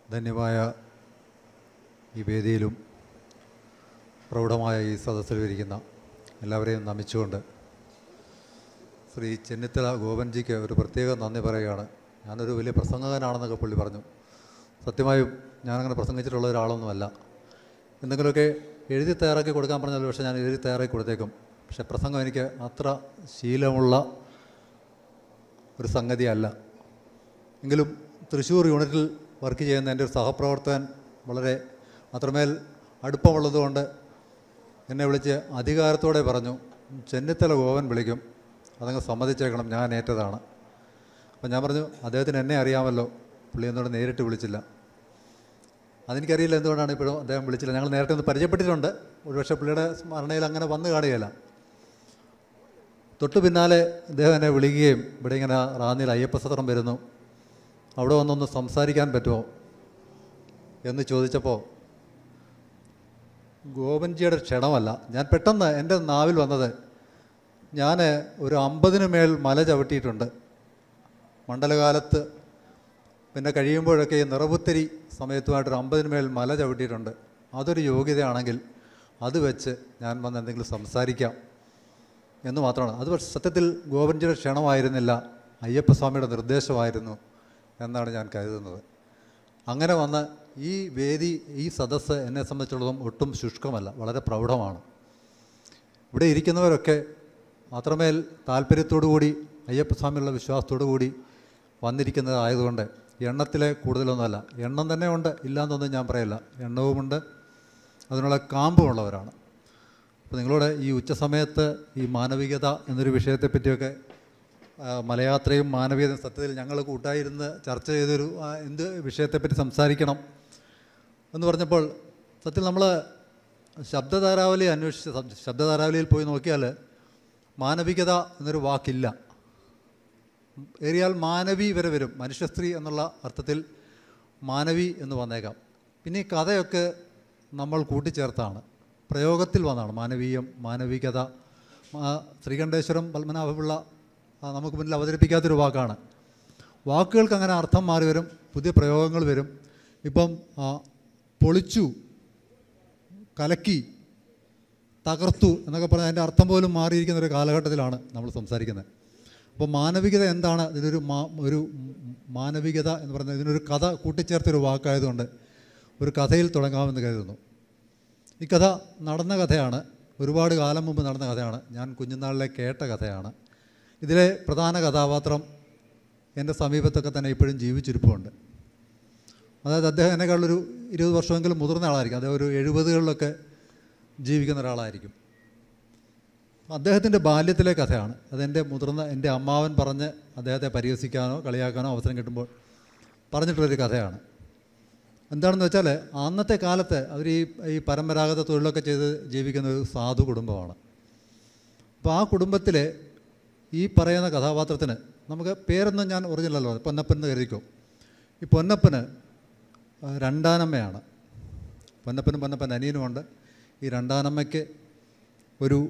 ധന്യമായ ഈ വേദിയിലും പ്രൗഢമായ ഈ സദസ്സിൽ ഇരിക്കുന്ന എല്ലാവരെയും നമിച്ചുകൊണ്ട് ശ്രീ ചെന്നിത്തല ഗോപൻജിക്ക് ഒരു പ്രത്യേക നന്ദി പറയുകയാണ് ഞാനൊരു വലിയ പ്രസംഗകനാണെന്നൊക്കെ പുള്ളി പറഞ്ഞു സത്യമായും ഞാനങ്ങനെ പ്രസംഗിച്ചിട്ടുള്ള ഒരാളൊന്നുമല്ല എന്തെങ്കിലുമൊക്കെ എഴുതി തയ്യാറാക്കി കൊടുക്കാൻ പറഞ്ഞാൽ പക്ഷേ ഞാൻ എഴുതി തയ്യാറാക്കി കൊടുത്തേക്കും പക്ഷേ പ്രസംഗം എനിക്ക് അത്ര ശീലമുള്ള ഒരു സംഗതിയല്ല എങ്കിലും തൃശ്ശൂർ യൂണിറ്റിൽ വർക്ക് ചെയ്യുന്ന എൻ്റെ ഒരു സഹപ്രവർത്തകൻ വളരെ അത്രമേൽ അടുപ്പമുള്ളതുകൊണ്ട് എന്നെ വിളിച്ച് അധികാരത്തോടെ പറഞ്ഞു ചെന്നിത്തല ഗോവൻ വിളിക്കും അതങ്ങ് സമ്മതിച്ചേക്കണം ഞാൻ ഏറ്റതാണ് അപ്പം ഞാൻ പറഞ്ഞു അദ്ദേഹത്തിന് എന്നെ അറിയാമല്ലോ പുള്ളി എന്നോട് നേരിട്ട് വിളിച്ചില്ല അതെനിക്കറിയില്ല എന്തുകൊണ്ടാണ് ഇപ്പോഴും അദ്ദേഹം വിളിച്ചില്ല ഞങ്ങൾ നേരത്തെ ഒന്ന് പരിചയപ്പെട്ടിട്ടുണ്ട് ഒരുപക്ഷെ പുള്ളിയുടെ സ്മരണയിൽ അങ്ങനെ വന്നു കാണുകയില്ല തൊട്ടു പിന്നാലെ അദ്ദേഹം എന്നെ വിളിക്കുകയും ഇവിടെ ഇങ്ങനെ റാന്നിയിൽ അയ്യപ്പസത്രം വരുന്നു അവിടെ വന്നൊന്ന് സംസാരിക്കാൻ പറ്റുമോ എന്ന് ചോദിച്ചപ്പോൾ ഗോപൻജിയുടെ ക്ഷണമല്ല ഞാൻ പെട്ടെന്ന് എൻ്റെ നാവിൽ വന്നത് ഞാൻ ഒരു അമ്പതിന് മേൽ മല ചവിട്ടിയിട്ടുണ്ട് മണ്ഡലകാലത്ത് പിന്നെ കഴിയുമ്പോഴൊക്കെ ഈ നിറപുത്തരി സമയത്തുമായിട്ടൊരു അമ്പതിന് മേൽ മല ചവിട്ടിയിട്ടുണ്ട് അതൊരു യോഗ്യതയാണെങ്കിൽ അത് വെച്ച് ഞാൻ വന്ന് എന്തെങ്കിലും സംസാരിക്കാം എന്ന് മാത്രമാണ് അത് പക്ഷേ സത്യത്തിൽ ഗോപൻജിയുടെ ക്ഷണമായിരുന്നില്ല അയ്യപ്പസ്വാമിയുടെ നിർദ്ദേശമായിരുന്നു എന്നാണ് ഞാൻ കരുതുന്നത് അങ്ങനെ വന്ന് ഈ വേദി ഈ സദസ്സ് എന്നെ സംബന്ധിച്ചിടത്തോളം ഒട്ടും ശുഷ്കമല്ല വളരെ പ്രൗഢമാണ് ഇവിടെ ഇരിക്കുന്നവരൊക്കെ അത്രമേൽ താല്പര്യത്തോടു കൂടി അയ്യപ്പസ്വാമിയുള്ള വിശ്വാസത്തോടു കൂടി വന്നിരിക്കുന്നതായതുകൊണ്ട് എണ്ണത്തിലെ കൂടുതലൊന്നുമല്ല എണ്ണം തന്നെ ഉണ്ട് ഇല്ലയെന്നൊന്നും ഞാൻ പറയില്ല എണ്ണവുമുണ്ട് അതിനുള്ള കാമ്പുമുള്ളവരാണ് അപ്പോൾ നിങ്ങളോട് ഈ ഉച്ചസമയത്ത് ഈ മാനവികത എന്നൊരു വിഷയത്തെപ്പറ്റിയൊക്കെ ആ, മലയാത്രയും മാനവികതയും സത്യത്തിൽ ഞങ്ങൾ കൂട്ടായിരുന്ന് ചർച്ച ചെയ്തൊരു ആ, എന്ത് വിഷയത്തെപ്പറ്റി സംസാരിക്കണം എന്ന് പറഞ്ഞപ്പോൾ സത്യത്തിൽ നമ്മൾ ശബ്ദധാരാവലി അന്വേഷിച്ച് ശബ്- ശബ്ദധാരാവലിയിൽ പോയി നോക്കിയാൽ മാനവികത എന്നൊരു വാക്കില്ല ഏറിയാൽ മാനവി വരെ വരും മനുഷ്യസ്ത്രീ എന്നുള്ള അർത്ഥത്തിൽ മാനവി എന്ന് വന്നേക്കാം പിന്നെ ഈ കഥയൊക്കെ നമ്മൾ കൂട്ടിച്ചേർത്താണ് പ്രയോഗത്തിൽ വന്നതാണ് മാനവീയം മാനവികത മാ- ശ്രീകണ്ഠേശ്വരം പത്മനാഭപിള്ള ആ, നമുക്ക് മുന്നിൽ അവതരിപ്പിക്കാത്തൊരു വാക്കാണ് വാക്കുകൾക്ക് അങ്ങനെ അർത്ഥം മാറി വരും പുതിയ പ്രയോഗങ്ങൾ വരും ഇപ്പം ആ, പൊളിച്ചു കലക്കി തകർത്തു എന്നൊക്കെ പറഞ്ഞാൽ അതിൻ്റെ അർത്ഥം പോലും മാറിയിരിക്കുന്ന ഒരു കാലഘട്ടത്തിലാണ് നമ്മൾ സംസാരിക്കുന്നത് അപ്പോൾ മാനവികത എന്താണ് ഇതിനൊരു മാ ഒരു മാനവികത എന്ന് പറയുന്നത് ഇതിനൊരു കഥ കൂട്ടിച്ചേർത്തൊരു വാക്കായതുകൊണ്ട് ഒരു കഥയിൽ തുടങ്ങാമെന്ന് കരുതുന്നു ഈ കഥ നടന്ന കഥയാണ് ഒരുപാട് കാലം മുമ്പ് നടന്ന കഥയാണ് ഞാൻ കുഞ്ഞുനാളിലെ കേട്ട കഥയാണ് ഇതിലെ പ്രധാന കഥാപാത്രം എൻ്റെ സമീപത്തൊക്കെ തന്നെ ഇപ്പോഴും ജീവിച്ചിരിപ്പുണ്ട് അതായത് അദ്ദേഹം എന്നെക്കാളൊരു ഇരുപത് വർഷമെങ്കിലും മുതിർന്ന ആളായിരിക്കും അദ്ദേഹം ഒരു എഴുപതുകളിലൊക്കെ ജീവിക്കുന്ന ഒരാളായിരിക്കും അദ്ദേഹത്തിൻ്റെ ബാല്യത്തിലെ കഥയാണ് അതെൻ്റെ മുതിർന്ന എൻ്റെ അമ്മാവൻ പറഞ്ഞ് അദ്ദേഹത്തെ പരിഹസിക്കാനോ കളിയാക്കാനോ അവസരം കിട്ടുമ്പോൾ പറഞ്ഞിട്ടുള്ളൊരു കഥയാണ് എന്താണെന്ന് വെച്ചാൽ അന്നത്തെ കാലത്ത് അവർ ഈ ഈ പരമ്പരാഗത തൊഴിലൊക്കെ ചെയ്ത് ജീവിക്കുന്ന ഒരു സാധു കുടുംബമാണ് അപ്പോൾ ആ കുടുംബത്തിലെ ഈ പറയുന്ന കഥാപാത്രത്തിന് നമുക്ക് പേരൊന്നും ഞാൻ ഒറിജിനലല്ലോ പൊന്നപ്പൻ എന്ന് കരുതിക്കോ ഈ പൊന്നപ്പന് ആ, രണ്ടാനമ്മയാണ് പൊന്നപ്പനും പൊന്നപ്പൻ അനിയനുമുണ്ട് ഈ രണ്ടാനമ്മയ്ക്ക് ഒരു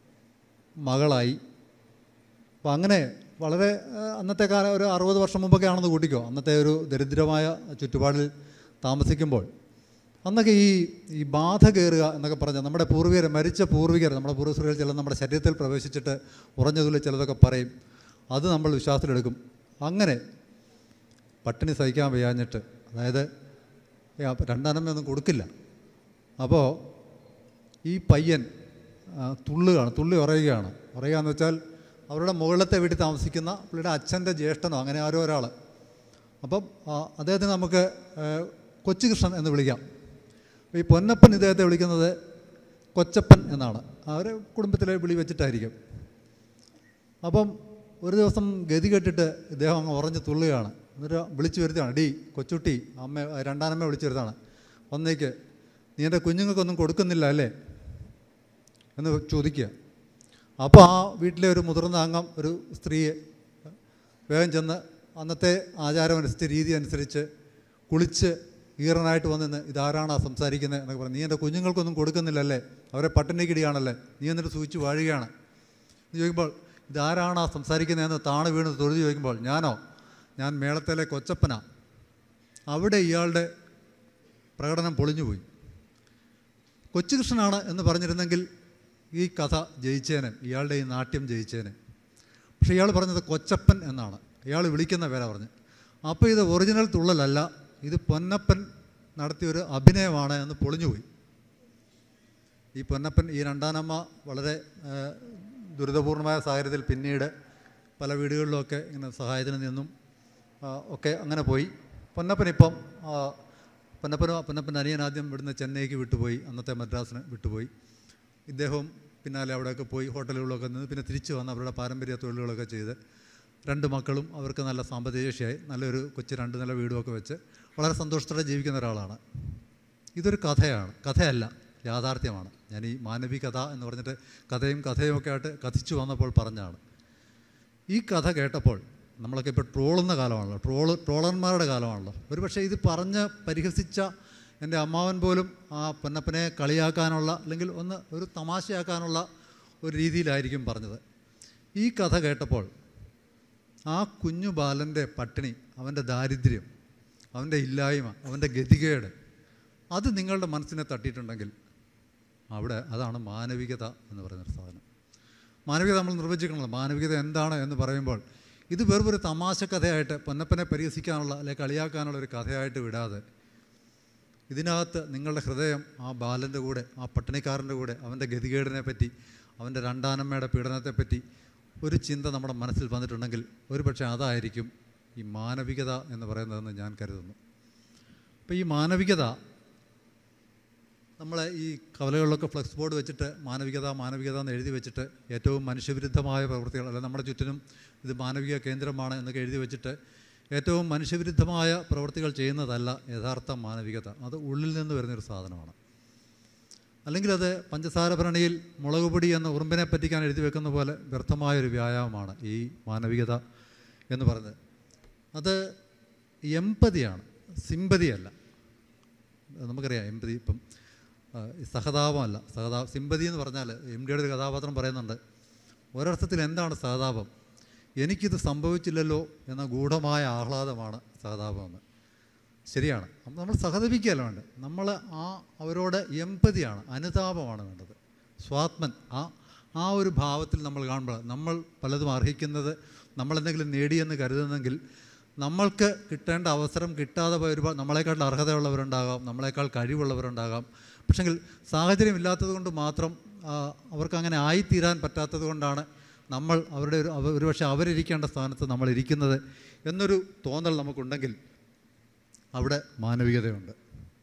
മകളായി അപ്പോൾ അങ്ങനെ വളരെ ആ, അന്നത്തെ കാലം ഒരു അറുപത് വർഷം മുമ്പൊക്കെ ആണെന്ന് കൂട്ടിക്കോ അന്നത്തെ ഒരു ദരിദ്രമായ ചുറ്റുപാടിൽ താമസിക്കുമ്പോൾ അന്നൊക്കെ ഈ ഈ ബാധ കയറുക എന്നൊക്കെ പറഞ്ഞാൽ നമ്മുടെ പൂർവികർ മരിച്ച പൂർവികർ നമ്മുടെ പൂർവ്വസ്ത്രീകൾ ചില നമ്മുടെ ശരീരത്തിൽ പ്രവേശിച്ചിട്ട് ഉറഞ്ഞതുള്ള ചിലതൊക്കെ പറയും അത് നമ്മൾ വിശ്വാസത്തിലെടുക്കും അങ്ങനെ പട്ടിണി സഹിക്കാൻ വയ്യാഞ്ഞിട്ട് അതായത് ഈ അപ്പ- രണ്ടാനമ്മയൊന്നും കൊടുക്കില്ല അപ്പോൾ ഈ പയ്യൻ ആ, തുള്ളുകയാണ് തുള്ളി ഉറയുകയാണ് ഉറയുക എന്ന് വെച്ചാൽ അവരുടെ മുകളിലത്തെ വീട്ടിൽ താമസിക്കുന്ന പുള്ളിയുടെ അച്ഛൻ്റെ ജ്യേഷ്ഠനോ അങ്ങനെ ആരോ ഒരാൾ അപ്പം ആ, അദ്ദേഹത്തിന് നമുക്ക് ആ, കൊച്ചുകൃഷ്ണൻ എന്ന് വിളിക്കാം അപ്പോൾ ഈ പൊന്നപ്പൻ ഇദ്ദേഹത്തെ വിളിക്കുന്നത് കൊച്ചപ്പൻ എന്നാണ് അവർ കുടുംബത്തിലെ വിളി വെച്ചിട്ടായിരിക്കും അപ്പം ഒരു ദിവസം ഗതി കെട്ടിട്ട് ഇദ്ദേഹം അങ്ങ് ഉറഞ്ഞ് തുള്ളുകയാണ് എന്നിട്ട് വിളിച്ചു വരുത്തുകയാണ് ഡി കൊച്ചുട്ടി അമ്മ രണ്ടാനമ്മ വിളിച്ചു വരുത്താണ് ഒന്നേക്ക് നീ എൻ്റെ കുഞ്ഞുങ്ങൾക്കൊന്നും കൊടുക്കുന്നില്ല അല്ലേ എന്ന് ചോദിക്കുക അപ്പോൾ ആ വീട്ടിലെ ഒരു മുതിർന്ന അംഗം ഒരു സ്ത്രീയെ വേഗം ചെന്ന് അന്നത്തെ ആചാരം അനുസരിച്ച് രീതി അനുസരിച്ച് കുളിച്ച് ഈറനായിട്ട് വന്നിന്ന് ഇതാരാണ് ആ സംസാരിക്കുന്നത് എന്നൊക്കെ പറഞ്ഞു നീ എൻ്റെ കുഞ്ഞുങ്ങൾക്കൊന്നും കൊടുക്കുന്നില്ലല്ലേ അവരെ പട്ടിണിക്കിടിയാണല്ലേ നീ എന്നിട്ട് സൂചിച്ച് വാഴുകയാണ് എന്ന് ചോദിക്കുമ്പോൾ ഇതാരാണ് ആ സംസാരിക്കുന്നതെന്ന് താണ് വീണ് തൊഴുതി ചോദിക്കുമ്പോൾ ഞാനോ ഞാൻ മേളത്തിലെ കൊച്ചപ്പനാ അവിടെ ഇയാളുടെ പ്രകടനം പൊളിഞ്ഞുപോയി കൊച്ചുകൃഷ്ണനാണ് എന്ന് പറഞ്ഞിരുന്നെങ്കിൽ ഈ കഥ ജയിച്ചേനെ ഇയാളുടെ ഈ നാട്യം ജയിച്ചേനെ പക്ഷേ ഇയാൾ പറഞ്ഞത് കൊച്ചപ്പൻ എന്നാണ് ഇയാൾ വിളിക്കുന്ന പേരാ പറഞ്ഞ് അപ്പോൾ ഇത് ഒറിജിനൽ തുള്ളലല്ല ഇത് പൊന്നപ്പൻ നടത്തിയൊരു അഭിനയമാണ് എന്ന് പൊളിഞ്ഞുപോയി ഈ പൊന്നപ്പൻ ഈ രണ്ടാനമ്മ വളരെ ആ, ദുരിതപൂർണമായ സാഹചര്യത്തിൽ പിന്നീട് പല വീടുകളിലുമൊക്കെ ഇങ്ങനെ സഹായത്തിന് നിന്നും ആ, ഒക്കെ അങ്ങനെ പോയി പൊന്നപ്പൻ ഇപ്പം ആ, പൊന്നപ്പനും പൊന്നപ്പൻ അനിയൻ ആദ്യം ഇവിടുന്ന് ചെന്നൈക്ക് വിട്ടുപോയി അന്നത്തെ മദ്രാസിന് വിട്ടുപോയി ഇദ്ദേഹവും പിന്നാലെ അവിടെയൊക്കെ പോയി ഹോട്ടലുകളിലൊക്കെ നിന്ന് പിന്നെ തിരിച്ചു വന്ന് അവരുടെ പാരമ്പര്യ തൊഴിലുകളൊക്കെ ചെയ്ത് രണ്ട് മക്കളും അവർക്ക് നല്ല സാമ്പത്തിക ശേഷിയായി നല്ലൊരു കൊച്ചു രണ്ട് നില വീടുമൊക്കെ വെച്ച് വളരെ സന്തോഷത്തോടെ ജീവിക്കുന്ന ഒരാളാണ് ഇതൊരു കഥയാണ് കഥയല്ല യാഥാർത്ഥ്യമാണ് ഞാൻ ഈ മാനവി കഥ എന്ന് പറഞ്ഞിട്ട് കഥയും കഥയും ഒക്കെ ആയിട്ട് കഥിച്ചു വന്നപ്പോൾ പറഞ്ഞാണ് ഈ കഥ കേട്ടപ്പോൾ നമ്മളൊക്കെ ഇപ്പോൾ ട്രോളുന്ന കാലമാണല്ലോ ട്രോള് ട്രോളന്മാരുടെ കാലമാണല്ലോ ഒരുപക്ഷെ ഇത് പറഞ്ഞ് പരിഹസിച്ച എൻ്റെ അമ്മാവൻ പോലും ആ പൊന്നപ്പനെ കളിയാക്കാനുള്ള അല്ലെങ്കിൽ ഒന്ന് ഒരു തമാശയാക്കാനുള്ള ഒരു രീതിയിലായിരിക്കും പറഞ്ഞത് ഈ കഥ കേട്ടപ്പോൾ ആ കുഞ്ഞു ബാലൻ്റെ പട്ടിണി അവൻ്റെ ദാരിദ്ര്യം അവൻ്റെ ഇല്ലായ്മ അവൻ്റെ ഗതികേട് അത് നിങ്ങളുടെ മനസ്സിനെ തട്ടിയിട്ടുണ്ടെങ്കിൽ അവിടെ അതാണ് മാനവികത എന്ന് പറയുന്നൊരു സാധനം മാനവികത നമ്മൾ നിർവചിക്കണമല്ലോ മാനവികത എന്താണ് എന്ന് പറയുമ്പോൾ ഇത് വെറും ഒരു തമാശ കഥയായിട്ട് പൊന്നപ്പനെ പരിഹസിക്കാനുള്ള അല്ലെങ്കിൽ കളിയാക്കാനുള്ള ഒരു കഥയായിട്ട് വിടാതെ ഇതിനകത്ത് നിങ്ങളുടെ ഹൃദയം ആ ബാലൻ്റെ കൂടെ ആ പട്ടിണിക്കാരൻ്റെ കൂടെ അവൻ്റെ ഗതികേടിനെ പറ്റി അവൻ്റെ രണ്ടാനമ്മയുടെ പീഡനത്തെപ്പറ്റി ഒരു ചിന്ത നമ്മുടെ മനസ്സിൽ വന്നിട്ടുണ്ടെങ്കിൽ ഒരുപക്ഷെ അതായിരിക്കും ഈ മാനവികത എന്ന് പറയുന്നതെന്ന് ഞാൻ കരുതുന്നു അപ്പോൾ ഈ മാനവികത നമ്മളെ ഈ കവലകളിലൊക്കെ ഫ്ലെക്സ് ബോർഡ് വെച്ചിട്ട് മാനവികത മാനവികത എന്ന് എഴുതി വെച്ചിട്ട് ഏറ്റവും മനുഷ്യവിരുദ്ധമായ പ്രവൃത്തികൾ അല്ല നമ്മുടെ ചുറ്റിനും ഇത് മാനവിക കേന്ദ്രമാണ് എന്നൊക്കെ എഴുതി വെച്ചിട്ട് ഏറ്റവും മനുഷ്യവിരുദ്ധമായ പ്രവൃത്തികൾ ചെയ്യുന്നതല്ല യഥാർത്ഥ മാനവികത അത് ഉള്ളിൽ നിന്ന് വരുന്നൊരു സാധനമാണ് അല്ലെങ്കിൽ അത് പഞ്ചസാര ഭരണിയിൽ മുളക് പൊടി എന്ന ഉറുമ്പിനെ പറ്റിക്കാൻ എഴുതി വെക്കുന്ന പോലെ വ്യർത്ഥമായൊരു വ്യായാമമാണ് ഈ മാനവികത എന്ന് പറയുന്നത് അത് എമ്പതിയാണ് സിമ്പതിയല്ല നമുക്കറിയാം എമ്പതി ഇപ്പം ആ, ഈ സഹതാപമല്ല സഹതാ സിമ്പതി എന്ന് പറഞ്ഞാൽ എം ഡിയുടെ ഒരു കഥാപാത്രം പറയുന്നുണ്ട് ഒരർത്ഥത്തിൽ എന്താണ് സഹതാപം എനിക്കിത് സംഭവിച്ചില്ലല്ലോ എന്ന ഗൂഢമായ ആഹ്ലാദമാണ് സഹതാപമെന്ന് ശരിയാണ് അപ്പം നമ്മൾ സഹതപിക്കുകയല്ല വേണ്ടത് നമ്മൾ ആ അവരോട് എമ്പതിയാണ് അനുതാപമാണ് വേണ്ടത് സ്വാത്മൻ ആ ആ ഒരു ഭാവത്തിൽ നമ്മൾ കാണുമ്പോൾ നമ്മൾ പലതും അർഹിക്കുന്നത് നമ്മളെന്തെങ്കിലും നേടിയെന്ന് കരുതുന്നെങ്കിൽ നമ്മൾക്ക് കിട്ടേണ്ട അവസരം കിട്ടാതെ പോയ ഒരുപാട് നമ്മളെക്കാൾ അർഹതയുള്ളവരുണ്ടാകാം നമ്മളെക്കാൾ കഴിവുള്ളവരുണ്ടാകാം പക്ഷെങ്കിൽ സാഹചര്യം ഇല്ലാത്തത് കൊണ്ട് മാത്രം ആ, അവർക്ക് അങ്ങനെ ആയിത്തീരാൻ പറ്റാത്തത് കൊണ്ടാണ് നമ്മൾ അവരുടെ ഒരു അവ- ഒരുപക്ഷെ അവരിരിക്കേണ്ട സ്ഥാനത്ത് നമ്മൾ ഇരിക്കുന്നത് എന്നൊരു തോന്നൽ നമുക്കുണ്ടെങ്കിൽ അവിടെ മാനവികതയുണ്ട്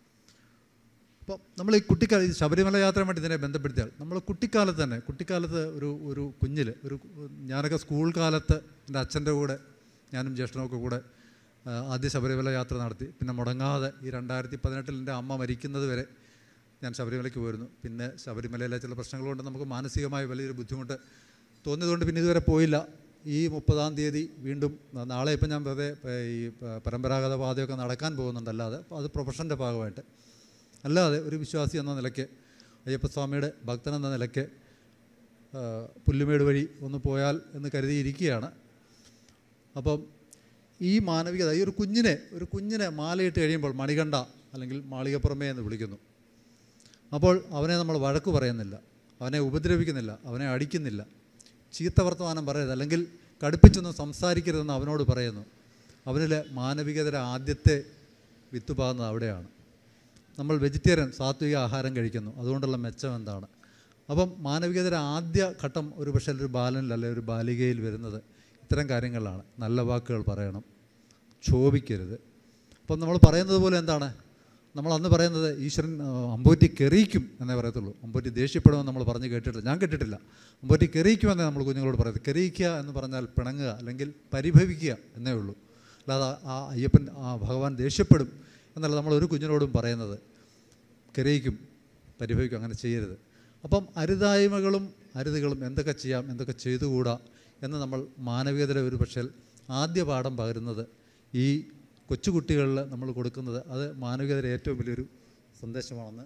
അപ്പോൾ നമ്മൾ ഈ കുട്ടിക്കാല ഈ ശബരിമല യാത്രയുമായിട്ട് ഇതിനെ ബന്ധപ്പെടുത്തിയാൽ നമ്മൾ കുട്ടിക്കാലത്ത് തന്നെ കുട്ടിക്കാലത്ത് ഒരു ഒരു കുഞ്ഞിൽ ഒരു ഞാനൊക്കെ സ്കൂൾ കാലത്ത് എൻ്റെ അച്ഛൻ്റെ കൂടെ ഞാനും ജ്യേഷ്ഠനൊക്കെ കൂടെ ആ, ആദ്യ ശബരിമല യാത്ര നടത്തി പിന്നെ മുടങ്ങാതെ ഈ രണ്ടായിരത്തി പതിനെട്ടിൽ എൻ്റെ അമ്മ മരിക്കുന്നത് വരെ ഞാൻ ശബരിമലയ്ക്ക് പോയിരുന്നു പിന്നെ ശബരിമലയിലെ ചില പ്രശ്നങ്ങൾ കൊണ്ട് നമുക്ക് മാനസികമായി വലിയൊരു ബുദ്ധിമുട്ട് തോന്നിയതുകൊണ്ട് പിന്നെ ഇതുവരെ പോയില്ല ഈ മുപ്പതാം തീയതി വീണ്ടും നാളെ ഇപ്പം ഞാൻ വെറുതെ ഏ, ഈ പ- പരമ്പരാഗത പാതയൊക്കെ നടക്കാൻ പോകുന്നുണ്ടല്ലാതെ അത് പ്രൊഫഷൻ്റെ ഭാഗമായിട്ട് അല്ലാതെ ഒരു വിശ്വാസി എന്ന നിലയ്ക്ക് അയ്യപ്പസ്വാമിയുടെ ഭക്തൻ എന്ന നിലയ്ക്ക് ആ, പുല്ലുമേട് വഴി ഒന്ന് പോയാൽ എന്ന് കരുതിയിരിക്കുകയാണ് അപ്പം ഈ മാനവികത ഈ ഒരു കുഞ്ഞിനെ ഒരു കുഞ്ഞിനെ മാലയിട്ട് കഴിയുമ്പോൾ മണികണ്ഠ അല്ലെങ്കിൽ മാളികപ്പുറമേ എന്ന് വിളിക്കുന്നു അപ്പോൾ അവനെ നമ്മൾ വഴക്ക് പറയുന്നില്ല അവനെ ഉപദ്രവിക്കുന്നില്ല അവനെ അടിക്കുന്നില്ല ചീത്ത വർത്തമാനം പറയരുത് അല്ലെങ്കിൽ കടുപ്പിച്ചൊന്നും സംസാരിക്കരുതെന്ന് അവനോട് പറയുന്നു അവനിൽ മാനവികതയുടെ ആദ്യത്തെ വിത്ത് പാകുന്നത് അവിടെയാണ് നമ്മൾ വെജിറ്റേറിയൻ സാത്വിക ആഹാരം കഴിക്കുന്നു അതുകൊണ്ടുള്ള മെച്ചം എന്താണ് അപ്പം മാനവികതയുടെ ആദ്യ ഘട്ടം ഒരു പക്ഷേ ഒരു ബാലനിൽ അല്ലെങ്കിൽ ഒരു ബാലികയിൽ വരുന്നത് ഇത്തരം കാര്യങ്ങളിലാണ് നല്ല വാക്കുകൾ പറയണം ക്ഷോഭിക്കരുത് അപ്പം നമ്മൾ പറയുന്നത് പോലെ എന്താണ് നമ്മൾ അന്ന് പറയുന്നത് ഈശ്വരൻ ആ, അമ്പോറ്റി കെറിയിക്കും എന്നേ പറയത്തുള്ളൂ അമ്പോറ്റി ദേഷ്യപ്പെടുമെന്ന് നമ്മൾ പറഞ്ഞ് കേട്ടിട്ടില്ല ഞാൻ കേട്ടിട്ടില്ല അമ്പോറ്റി കെറിയിക്കുമെന്നേ നമ്മൾ കുഞ്ഞുങ്ങളോട് പറയുന്നത് കെറിയിക്കുക എന്ന് പറഞ്ഞാൽ പിണങ്ങുക അല്ലെങ്കിൽ പരിഭവിക്കുക എന്നേ ഉള്ളൂ അല്ലാതെ ആ അയ്യപ്പൻ ആ ഭഗവാൻ ദേഷ്യപ്പെടും എന്നല്ല നമ്മൾ ഒരു കുഞ്ഞിനോടും പറയുന്നത് കരയിക്കും പരിഭവിക്കും അങ്ങനെ ചെയ്യരുത് അപ്പം അരുതായ്മകളും അരുതുകളും എന്തൊക്കെ ചെയ്യാം എന്തൊക്കെ ചെയ്തുകൂടാ എന്ന് നമ്മൾ മാനവികതയുടെ ഒരു പക്ഷേ ആദ്യ പാഠം പകരുന്നത് ഈ കൊച്ചുകുട്ടികളിൽ നമ്മൾ കൊടുക്കുന്നത് അത് മാനവികതയുടെ ഏറ്റവും വലിയൊരു സന്ദേശമാണെന്ന്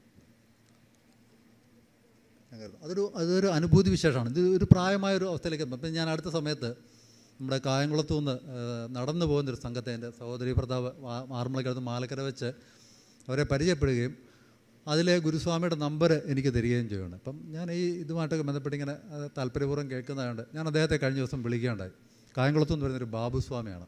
ഞാൻ കരുതുന്നു അതൊരു അതൊരു അനുഭൂതി വിശേഷമാണ് ഇത് ഒരു പ്രായമായ ഒരു അവസ്ഥയിലേക്ക് എത്തും. അപ്പം ഞാൻ അടുത്ത സമയത്ത് നമ്മുടെ കായംകുളത്തു നിന്ന് ഏഹ്, നടന്നു പോകുന്നൊരു സംഘത്തെ എൻ്റെ സഹോദരി ഭർത്താവ് മാർമളക്കടുത്ത് മാലക്കര വെച്ച് അവരെ പരിചയപ്പെടുകയും അതിലെ ഗുരുസ്വാമിയുടെ നമ്പർ എനിക്ക് തരികയും ചെയ്യുന്നുണ്ട് അപ്പം ഞാൻ ഈ ഇതുമായിട്ടൊക്കെ ബന്ധപ്പെട്ട് ഇങ്ങനെ അത് താല്പര്യപൂർവ്വം കേൾക്കുന്നതുകൊണ്ട് ഞാൻ അദ്ദേഹത്തെ കഴിഞ്ഞ ദിവസം വിളിക്കുകയുണ്ടായി കായംകുളത്തു നിന്ന് വരുന്നൊരു ബാബു സ്വാമിയാണ്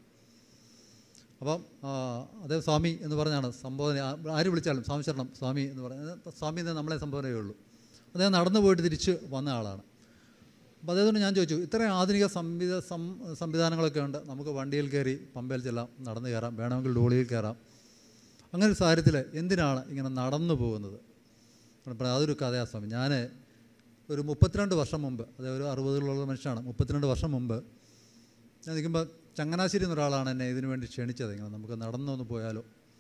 അപ്പം ആ, അദ്ദേഹം സ്വാമി എന്ന് പറഞ്ഞാണ് സംബോധന ആ- ആര് വിളിച്ചാലും സ്വാമി ശരണം സ്വാമി എന്ന് പറഞ്ഞാൽ സ്വാമി എന്ന് നമ്മളെ സംബോധനയേ ഉള്ളൂ അദ്ദേഹം നടന്നു പോയിട്ട് തിരിച്ച് വന്ന ആളാണ് അപ്പോൾ അദ്ദേഹത്തോട് ഞാൻ ചോദിച്ചു ഇത്രയും ആധുനിക സംവിധ സം സംവിധാനങ്ങളൊക്കെ ഉണ്ട് നമുക്ക് വണ്ടിയിൽ കയറി പമ്പയിൽ ചെല്ലാം നടന്നു കയറാം വേണമെങ്കിൽ ഡോളിയിൽ കയറാം അങ്ങനെ ഒരു സാഹചര്യത്തിൽ എന്തിനാണ് ഇങ്ങനെ നടന്നു പോകുന്നത് അപ്പോൾ അതൊരു കഥയാ സ്വാമി ഞാൻ ഒരു മുപ്പത്തിരണ്ട് വർഷം മുമ്പ് അതായത് ഒരു അറുപതിലുള്ള മനുഷ്യനാണ് മുപ്പത്തിരണ്ട് വർഷം മുമ്പ് ഞാൻ നിൽക്കുമ്പോൾ ചങ്ങനാശ്ശേരി എന്നൊരാളാണ് എന്നെ ഇതിനു വേണ്ടി ക്ഷണിച്ചത് ഇങ്ങനെ നമുക്ക് നടന്നൊന്ന് പോയാലോ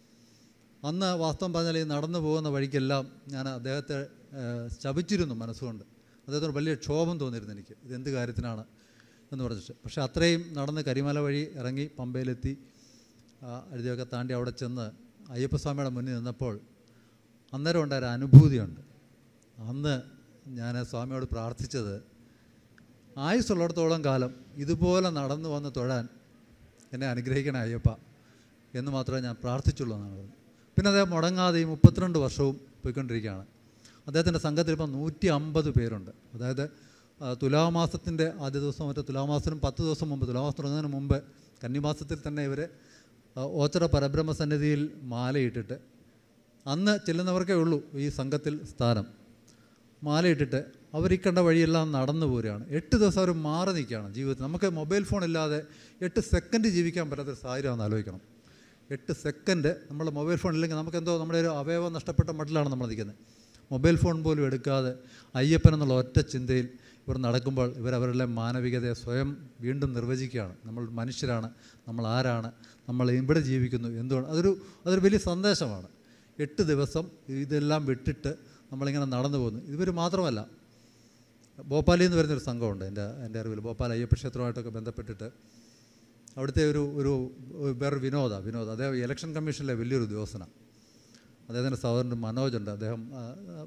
അന്ന് വാസ്തവം പറഞ്ഞാൽ ഈ നടന്നു പോകുന്ന വഴിക്കെല്ലാം ഞാൻ അദ്ദേഹത്തെ ഏഹ്, ശപിച്ചിരുന്നു മനസ്സുകൊണ്ട് അദ്ദേഹത്തോട് വലിയ ക്ഷോഭം തോന്നിയിരുന്നു എനിക്ക് ഇതെന്ത് കാര്യത്തിനാണ് എന്ന് പറഞ്ഞിട്ട് പക്ഷേ അത്രയും നടന്ന് കരിമല വഴി ഇറങ്ങി പമ്പയിലെത്തി ആ, അഴുതിയൊക്കെ താണ്ടി അവിടെ ചെന്ന് അയ്യപ്പസ്വാമിയുടെ മുന്നിൽ നിന്നപ്പോൾ അന്നേരം ഉണ്ടായ ഒരു അനുഭൂതിയുണ്ട് അന്ന് ഞാൻ സ്വാമിയോട് പ്രാർത്ഥിച്ചത് ആയുസ്സുള്ളിടത്തോളം കാലം ഇതുപോലെ നടന്നു വന്ന് തൊഴാൻ എന്നെ അനുഗ്രഹിക്കണേ അയ്യപ്പ എന്ന് മാത്രമേ ഞാൻ പ്രാർത്ഥിച്ചുള്ളൂ എന്നാണ് പറഞ്ഞത് പിന്നെ അദ്ദേഹം മുടങ്ങാതെ ഈ മുപ്പത്തിരണ്ട് വർഷവും പോയിക്കൊണ്ടിരിക്കുകയാണ് അദ്ദേഹത്തിൻ്റെ സംഘത്തിൽ ഇപ്പം നൂറ്റി അമ്പത് പേരുണ്ട് അതായത് ആ, തുലാമാസത്തിൻ്റെ ആദ്യ ദിവസം മറ്റേ തുലാമാസത്തിനും പത്ത് ദിവസം മുമ്പ് തുലാമാസം തുടങ്ങുന്നതിന് മുമ്പ് കന്നിമാസത്തിൽ തന്നെ ഇവർ ഓച്ചറ പരബ്രഹ്മ സന്നിധിയിൽ മാലയിട്ടിട്ട് അന്ന് ചെല്ലുന്നവർക്കേ ഉള്ളൂ ഈ സംഘത്തിൽ സ്ഥാനം മാലയിട്ടിട്ട് അവർ ഈ കണ്ട വഴിയെല്ലാം നടന്നു പോരുകയാണ് എട്ട് ദിവസം അവർ മാറി നിൽക്കുകയാണ് ജീവിതത്തിൽ നമുക്ക് മൊബൈൽ ഫോൺ ഇല്ലാതെ എട്ട് സെക്കൻഡ് ജീവിക്കാൻ പറ്റാത്തൊരു സാഹചര്യമാണെന്ന് ആലോചിക്കണം എട്ട് സെക്കൻഡ് നമ്മൾ മൊബൈൽ ഫോൺ ഇല്ലെങ്കിൽ നമുക്ക് എന്തോ നമ്മുടെ ഒരു അവയവം നഷ്ടപ്പെട്ട മട്ടിലാണ് നമ്മൾ നിൽക്കുന്നത് മൊബൈൽ ഫോൺ പോലും എടുക്കാതെ അയ്യപ്പൻ എന്നുള്ള ഒറ്റ ചിന്തയിൽ ഇവർ നടക്കുമ്പോൾ ഇവർ അവരുടെ മാനവികതയെ സ്വയം വീണ്ടും നിർവചിക്കുകയാണ് നമ്മൾ മനുഷ്യരാണ് നമ്മൾ ആരാണ് നമ്മൾ ഇവിടെ ജീവിക്കുന്നു എന്തുകൊണ്ട് അതൊരു അതൊരു വലിയ സന്ദേശമാണ് എട്ട് ദിവസം ഇതെല്ലാം വിട്ടിട്ട് നമ്മളിങ്ങനെ നടന്നു പോകുന്നു ഇവർ മാത്രമല്ല ഭോപ്പാലിൽ നിന്ന് വരുന്നൊരു സംഘമുണ്ട് എൻ്റെ എൻ്റെ അറിവിൽ ഭോപ്പാൽ അയ്യപ്പ ക്ഷേത്രമായിട്ടൊക്കെ ബന്ധപ്പെട്ടിട്ട് അവിടുത്തെ ഒരു ഒരു വേറൊരു വിനോദ വിനോദ് അദ്ദേഹം ഇലക്ഷൻ കമ്മീഷനിലെ വലിയൊരു ഉദ്യോഗസ്ഥനാണ് അദ്ദേഹത്തിൻ്റെ സഹോദരൻ മനോജ് ഉണ്ട് അദ്ദേഹം ആ,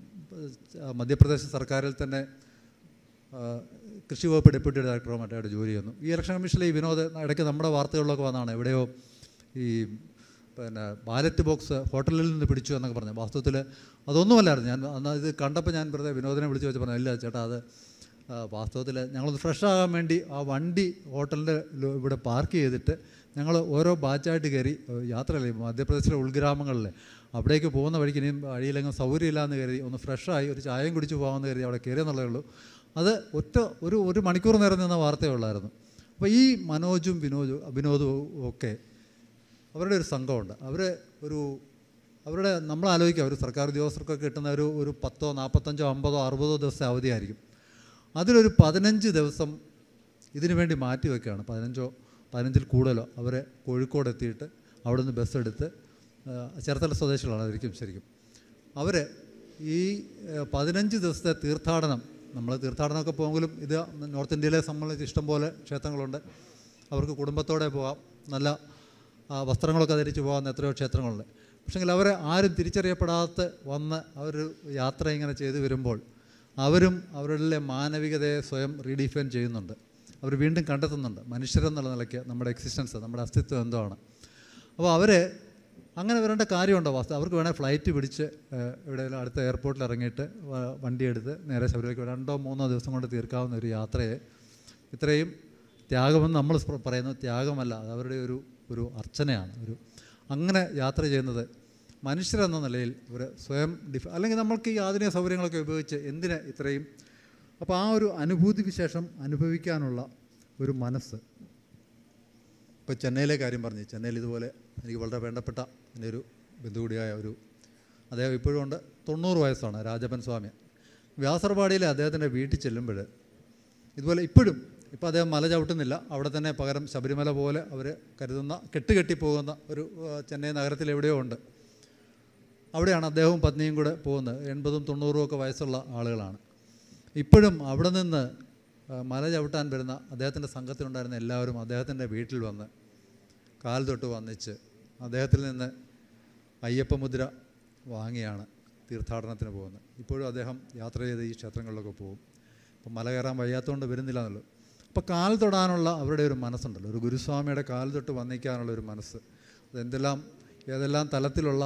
ആ, മധ്യപ്രദേശ് സർക്കാരിൽ തന്നെ ആ, കൃഷി വകുപ്പ് ഡെപ്യൂട്ടി ഡയറക്ടറോ മറ്റായിട്ട് ജോലി ചെയ്യുന്നു ഈ ഇലക്ഷൻ കമ്മീഷനിലെ ഈ വിനോദ് ഇടയ്ക്ക് നമ്മുടെ വാർത്തകളിലൊക്കെ വന്നതാണ് എവിടെയോ ഈ പിന്നെ ബാലറ്റ് ബോക്സ് ഹോട്ടലിൽ നിന്ന് പിടിച്ചു എന്നൊക്കെ പറഞ്ഞു വാസ്തവത്തിൽ അതൊന്നുമല്ലായിരുന്നു ഞാൻ അന്ന് ഇത് കണ്ടപ്പോൾ ഞാൻ വെറുതെ വിനോദിനെ വിളിച്ച് വെച്ച് പറഞ്ഞു ഇല്ല ചേട്ടാ അത് വാസ്തവത്തിൽ ഞങ്ങളൊന്ന് ഫ്രഷ് ആകാൻ വേണ്ടി ആ വണ്ടി ഹോട്ടലിൻ്റെ ലോ- ഇവിടെ പാർക്ക് ചെയ്തിട്ട് ഞങ്ങൾ ഓരോ ബാച്ചായിട്ട് കയറി ഏഹ് യാത്രയല്ലേ മധ്യപ്രദേശിലെ ഉൾഗ്രാമങ്ങളിൽ അവിടേക്ക് പോകുന്ന വഴിക്ക് ഇനിയും വഴിയിലെങ്കിലും സൗകര്യമില്ലാന്ന് കരുതി ഒന്ന് ഫ്രഷായി ഒരു ചായയും കുടിച്ച് പോകാമെന്ന് കരുതി അവിടെ കയറിയെന്നുള്ളതേ ഉള്ളൂ അത് ഒറ്റ ഒരു ഒരു മണിക്കൂർ നേരം നിന്ന വാർത്തയേ ഉള്ളായിരുന്നു അപ്പോൾ ഈ മനോജും വിനോദും വിനോദവും ഒക്കെ അവരുടെ ഒരു സംഘമുണ്ട് അവർ ഒരു അവരുടെ നമ്മൾ ആലോചിക്കുക ഒരു സർക്കാർ ഉദ്യോഗസ്ഥർക്കൊക്കെ കിട്ടുന്ന ഒരു ഒരു പത്തോ നാൽപ്പത്തഞ്ചോ അമ്പതോ അറുപതോ ദിവസത്തെ അവധിയായിരിക്കും അതിലൊരു പതിനഞ്ച് ദിവസം ഇതിനു വേണ്ടി മാറ്റി വെക്കുകയാണ് പതിനഞ്ചോ പതിനഞ്ചിൽ കൂടുതലോ അവരെ കോഴിക്കോട് എത്തിയിട്ട് അവിടെ നിന്ന് ബസ് എടുത്ത് ആ, ചേർത്തല സ്വദേശികളാണ് അതായിരിക്കും ശരിക്കും അവർ ഈ ആ, പതിനഞ്ച് ദിവസത്തെ തീർത്ഥാടനം നമ്മൾ തീർത്ഥാടനമൊക്കെ പോകുമെങ്കിലും ഇത് നോർത്ത് ഇന്ത്യയിലെ സംബന്ധിച്ച് ഇഷ്ടംപോലെ ക്ഷേത്രങ്ങളുണ്ട് അവർക്ക് കുടുംബത്തോടെ പോകാം നല്ല ആ, വസ്ത്രങ്ങളൊക്കെ ധരിച്ച് പോകാവുന്ന എത്രയോ ക്ഷേത്രങ്ങളുണ്ട് പക്ഷെങ്കിൽ അവരെ ആരും തിരിച്ചറിയപ്പെടാത്ത വന്ന് അവർ യാത്ര ഇങ്ങനെ ചെയ്തു വരുമ്പോൾ അവരും അവരുടെ മാനവികതയെ സ്വയം റീഡിഫൈൻ ചെയ്യുന്നുണ്ട് അവർ വീണ്ടും കണ്ടെത്തുന്നുണ്ട് മനുഷ്യരെന്നുള്ള നിലയ്ക്ക് നമ്മുടെ എക്സിസ്റ്റൻസ് നമ്മുടെ അസ്തിത്വം എന്താണ് അപ്പോൾ അവർ അങ്ങനെ വരേണ്ട കാര്യമുണ്ടോ വാസ്തു അവർക്ക് വേണേൽ ഫ്ലൈറ്റ് പിടിച്ച് ഏഹ്, എവിടെയെങ്കിലും അടുത്ത എയർപോർട്ടിൽ ഇറങ്ങിയിട്ട് വ- വണ്ടിയെടുത്ത് നേരെ ശബരിമലയ്ക്ക് രണ്ടോ മൂന്നോ ദിവസം കൊണ്ട് തീർക്കാവുന്ന ഒരു യാത്രയെ ഇത്രയും ത്യാഗമെന്ന് നമ്മൾ സ്പ- പറയുന്നത് ത്യാഗമല്ല അത് അവരുടെ ഒരു ഒരു അർച്ചനയാണ് ഒരു അങ്ങനെ യാത്ര ചെയ്യുന്നത് മനുഷ്യരെന്ന നിലയിൽ ഒരു സ്വയം ഡിഫ അല്ലെങ്കിൽ നമ്മൾക്ക് ഈ ആധുനിക സൗകര്യങ്ങളൊക്കെ ഉപയോഗിച്ച് എന്തിന് ഇത്രയും അപ്പോൾ ആ ഒരു അനുഭൂതി വിശേഷം അനുഭവിക്കാനുള്ള ഒരു മനസ്സ് ഇപ്പോൾ ചെന്നൈയിലെ കാര്യം പറഞ്ഞു ചെന്നൈയിൽ ഇതുപോലെ എനിക്ക് വളരെ വേണ്ടപ്പെട്ട എൻ്റെ ഒരു ബന്ധു കൂടിയായ ഒരു അദ്ദേഹം ഇപ്പോഴും ഉണ്ട് തൊണ്ണൂറ് വയസ്സാണ് രാജപ്പൻ സ്വാമി വ്യാസർപാടിയിലെ അദ്ദേഹത്തിൻ്റെ വീട്ടിൽ ചെല്ലുമ്പോൾ ഇതുപോലെ ഇപ്പോഴും ഇപ്പോൾ അദ്ദേഹം മല ചവിട്ടുന്നില്ല അവിടെ തന്നെ പകരം ശബരിമല പോലെ അവർ കരുതുന്ന കെട്ടുകെട്ടി പോകുന്ന ഒരു ആ, ചെന്നൈ നഗരത്തിൽ എവിടെയോ ഉണ്ട് അവിടെയാണ് അദ്ദേഹവും പത്നിയും കൂടെ പോകുന്നത് എൺപതും തൊണ്ണൂറും ഒക്കെ വയസ്സുള്ള ആളുകളാണ് ഇപ്പോഴും അവിടെ നിന്ന് ആ, മല ചവിട്ടാൻ വരുന്ന അദ്ദേഹത്തിൻ്റെ സംഘത്തിലുണ്ടായിരുന്ന എല്ലാവരും അദ്ദേഹത്തിൻ്റെ വീട്ടിൽ വന്ന് കാൽ തൊട്ട് വന്നിച്ച് അദ്ദേഹത്തിൽ നിന്ന് അയ്യപ്പമുദ്ര വാങ്ങിയാണ് തീർത്ഥാടനത്തിന് പോകുന്നത് ഇപ്പോഴും അദ്ദേഹം യാത്ര ചെയ്ത് ഈ ക്ഷേത്രങ്ങളിലൊക്കെ പോകും അപ്പം മല കയറാൻ വയ്യാത്തതുകൊണ്ട് വരുന്നില്ല എന്നുള്ളൂ അപ്പോൾ കാൽ തൊടാനുള്ള അവരുടെ ഒരു മനസ്സുണ്ടല്ലോ ഒരു ഗുരുസ്വാമിയുടെ കാൽ തൊട്ട് വന്നിക്കാനുള്ള ഒരു മനസ്സ് അതെന്തെല്ലാം ഏതെല്ലാം തലത്തിലുള്ള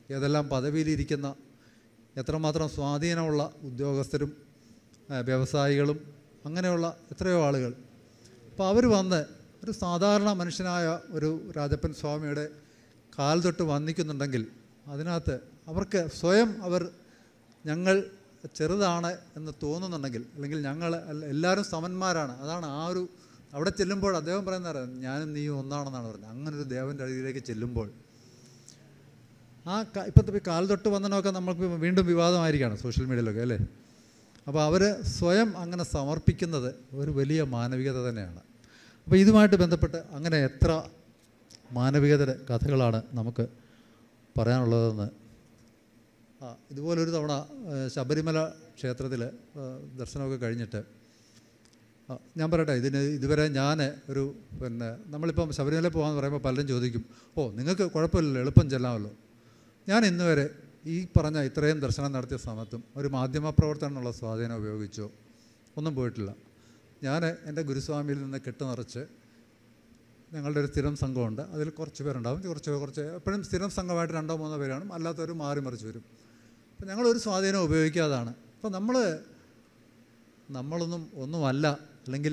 ഏതെല്ലാം പദവിയിലിരിക്കുന്ന എത്രമാത്രം സ്വാധീനമുള്ള ഉദ്യോഗസ്ഥരും ആ, വ്യവസായികളും അങ്ങനെയുള്ള എത്രയോ ആളുകൾ അപ്പോൾ അവർ വന്ന് ഒരു സാധാരണ മനുഷ്യനായ ഒരു രാജപ്പൻ സ്വാമിയുടെ കാൽ തൊട്ട് വന്ദിക്കുന്നുണ്ടെങ്കിൽ അതിനകത്ത് അവർക്ക് സ്വയം അവർ ഞങ്ങൾ ചെറുതാണ് എന്ന് തോന്നുന്നുണ്ടെങ്കിൽ അല്ലെങ്കിൽ ഞങ്ങൾ എല്ല- എല്ലാവരും സമന്മാരാണ് അതാണ് ആ ഒരു അവിടെ ചെല്ലുമ്പോൾ അദ്ദേഹം പറയുന്നത് ഞാനും നീയും ഒന്നാണെന്നാണ് പറഞ്ഞത് അങ്ങനെ ഒരു ദേവൻ്റെ അടിയിലേക്ക് ചെല്ലുമ്പോൾ ആ ക- ഇപ്പോഴത്തെ ഈ കാൽ തൊട്ട് വന്നനൊക്കെ നമുക്ക് വീണ്ടും വിവാദമായിരിക്കുകയാണ് സോഷ്യൽ മീഡിയയിലൊക്കെ അല്ലേ അപ്പോൾ അവർ സ്വയം അങ്ങനെ സമർപ്പിക്കുന്നത് ഒരു വലിയ മാനവികത തന്നെയാണ് അപ്പോൾ ഇതുമായിട്ട് ബന്ധപ്പെട്ട് അങ്ങനെ എത്ര മാനവികതയുടെ കഥകളാണ് നമുക്ക് പറയാനുള്ളതെന്ന് ആ ഇതുപോലൊരു തവണ ഏഹ്, ശബരിമല ക്ഷേത്രത്തിൽ ദർശനമൊക്കെ കഴിഞ്ഞിട്ട് ആ, ഞാൻ പറയട്ടെ ഇതിന് ഇതുവരെ ഞാൻ ഒരു പിന്നെ നമ്മളിപ്പം ശബരിമല പോകാമെന്ന് പറയുമ്പോൾ പലരും ചോദിക്കും ഓ നിങ്ങൾക്ക് കുഴപ്പമില്ലല്ലോ എളുപ്പം ചെല്ലാമല്ലോ ഞാൻ ഇന്ന് വരെ ഈ പറഞ്ഞ ഇത്രയും ദർശനം നടത്തിയ സമയത്തും ഒരു മാധ്യമപ്രവർത്തനം എന്നുള്ള സ്വാധീനം ഉപയോഗിച്ചോ ഒന്നും പോയിട്ടില്ല ഞാൻ എൻ്റെ ഗുരുസ്വാമിയിൽ നിന്ന് കെട്ട് നിറച്ച് ഞങ്ങളുടെ ഒരു സ്ഥിരം സംഘമുണ്ട് അതിൽ കുറച്ച് പേരുണ്ടാവും കുറച്ച് കുറച്ച് എപ്പോഴും സ്ഥിരം സംഘമായിട്ട് രണ്ടോ മൂന്നോ പേരാണ് അല്ലാത്തവർ മാറി മറിച്ച് വരും അപ്പോൾ ഞങ്ങളൊരു സ്വാധീനം ഉപയോഗിക്കാതാണ് അപ്പോൾ നമ്മൾ നമ്മളൊന്നും ഒന്നുമല്ല അല്ലെങ്കിൽ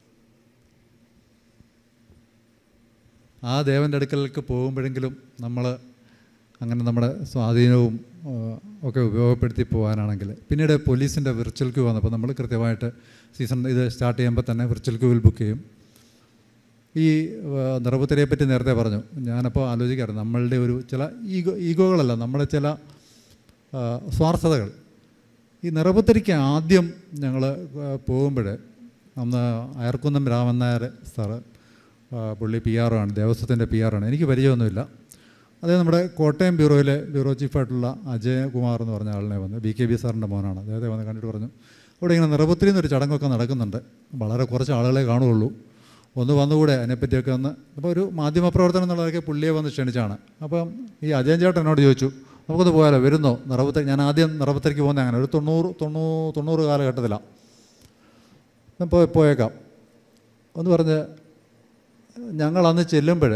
ആ ദേവൻ്റെ അടുക്കലേക്ക് പോകുമ്പോഴെങ്കിലും നമ്മൾ അങ്ങനെ നമ്മുടെ സ്വാധീനവും ആ, ഒക്കെ ഉപയോഗപ്പെടുത്തി പോകാനാണെങ്കിൽ പിന്നീട് പോലീസിൻ്റെ വിർച്വൽ ക്യൂ വന്നപ്പോൾ നമ്മൾ കൃത്യമായിട്ട് സീസൺ ഇത് സ്റ്റാർട്ട് ചെയ്യുമ്പോൾ തന്നെ വിർച്വൽ ക്യൂവിൽ ബുക്ക് ചെയ്യും ഈ നിറപുത്തരിയെ പറ്റി നേരത്തെ പറഞ്ഞു ഞാനപ്പോൾ ആലോചിക്കാറ് നമ്മളുടെ ഒരു ചില ഈഗോ ഈഗോകളല്ല നമ്മുടെ ചില ആ, സ്വാർത്ഥതകൾ ഈ നിറപുത്തരിക്ക് ആദ്യം ഞങ്ങൾ പോകുമ്പോൾ അന്ന് അയർക്കുന്നം രാമൻ നായർ സാറ് ആ, പുള്ളി പി ആറാണ് ദേവസ്വത്തിൻ്റെ പി ആറാണ് എനിക്ക് പരിചയമൊന്നുമില്ല അദ്ദേഹം നമ്മുടെ കോട്ടയം ബ്യൂറോയിലെ ബ്യൂറോ ചീഫായിട്ടുള്ള അജയ് കുമാർ എന്ന് പറഞ്ഞ ആളിനെ വന്ന് ബി കെ ബി സാറിൻ്റെ മോനാണ് അദ്ദേഹത്തെ വന്ന് കണ്ടിട്ട് പറഞ്ഞു അവിടെ ഇങ്ങനെ നിറപുത്തിരി എന്നൊരു ചടങ്ങൊക്കെ നടക്കുന്നുണ്ട് വളരെ കുറച്ച് ആളുകളെ കാണുകയുള്ളൂ ഒന്ന് വന്നുകൂടെ അതിനെപ്പറ്റിയൊക്കെ ഒന്ന് അപ്പോൾ ഒരു മാധ്യമപ്രവർത്തനം എന്നുള്ളതൊക്കെ പുള്ളിയെ വന്ന് ക്ഷണിച്ചാണ് അപ്പം ഈ അജയൻ ചേട്ടൻ എന്നോട് ചോദിച്ചു നമുക്കൊന്ന് പോയാലോ വരുന്നോ നിറപുത്തരി ഞാൻ ആദ്യം നിറപുത്തരിക്ക് പോകുന്നത് അങ്ങനെ ഒരു തൊണ്ണൂറ് തൊണ്ണൂറ് തൊണ്ണൂറ് കാലഘട്ടത്തിലാണ് ഞാൻ പോയി പോയേക്കാം ഒന്ന് പറഞ്ഞ് ഞങ്ങൾ അന്ന് ചെല്ലുമ്പോൾ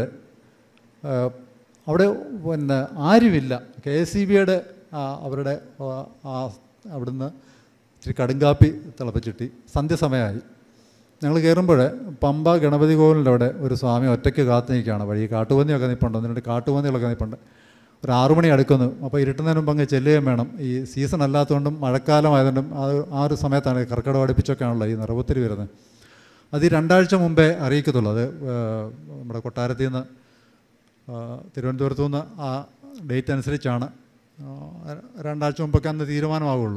അവിടെ പിന്നെ ആരുമില്ല കെ എസ് സി ബിയുടെ അവരുടെ ആ, ആ അവിടുന്ന് ഇച്ചിരി കടുങ്കാപ്പി തിളപ്പിച്ചിട്ടി സന്ധ്യസമയമായി ഞങ്ങൾ കയറുമ്പോൾ പമ്പ ഗണപതി കോവിലിൻ്റെ അവിടെ ഒരു സ്വാമി ഒറ്റയ്ക്ക് കാത്തു നിൽക്കുകയാണ് വഴി കാട്ടുപന്നിയൊക്കെ നിൽപ്പുണ്ട് ഒന്ന് രണ്ട് കാട്ടുപന്നികളൊക്കെ നിൽപ്പുണ്ട് ഒരു ആറുമണി അടുക്കുന്നു അപ്പോൾ ഇരുട്ടുന്നതിന് മുമ്പ് അങ്ങ് ചെല്ലുകയും വേണം ഈ സീസൺ അല്ലാത്തതുകൊണ്ടും മഴക്കാലമായതുകൊണ്ടും ആ ആ ഒരു സമയത്താണ് ഈ കർക്കിടക അടുപ്പിച്ചൊക്കെയാണല്ലോ ഈ നിറവുത്തിരി വരുന്നത് അത് ഈ രണ്ടാഴ്ച മുമ്പേ അറിയിക്കത്തുള്ളൂ അത് ഏഹ്, നമ്മുടെ കൊട്ടാരത്തിൽ നിന്ന് ആ, തിരുവനന്തപുരത്തു നിന്ന് ആ ഡേറ്റ് അനുസരിച്ചാണ് ആ, രണ്ടാഴ്ച മുമ്പൊക്കെ അന്ന് തീരുമാനമാകുള്ളൂ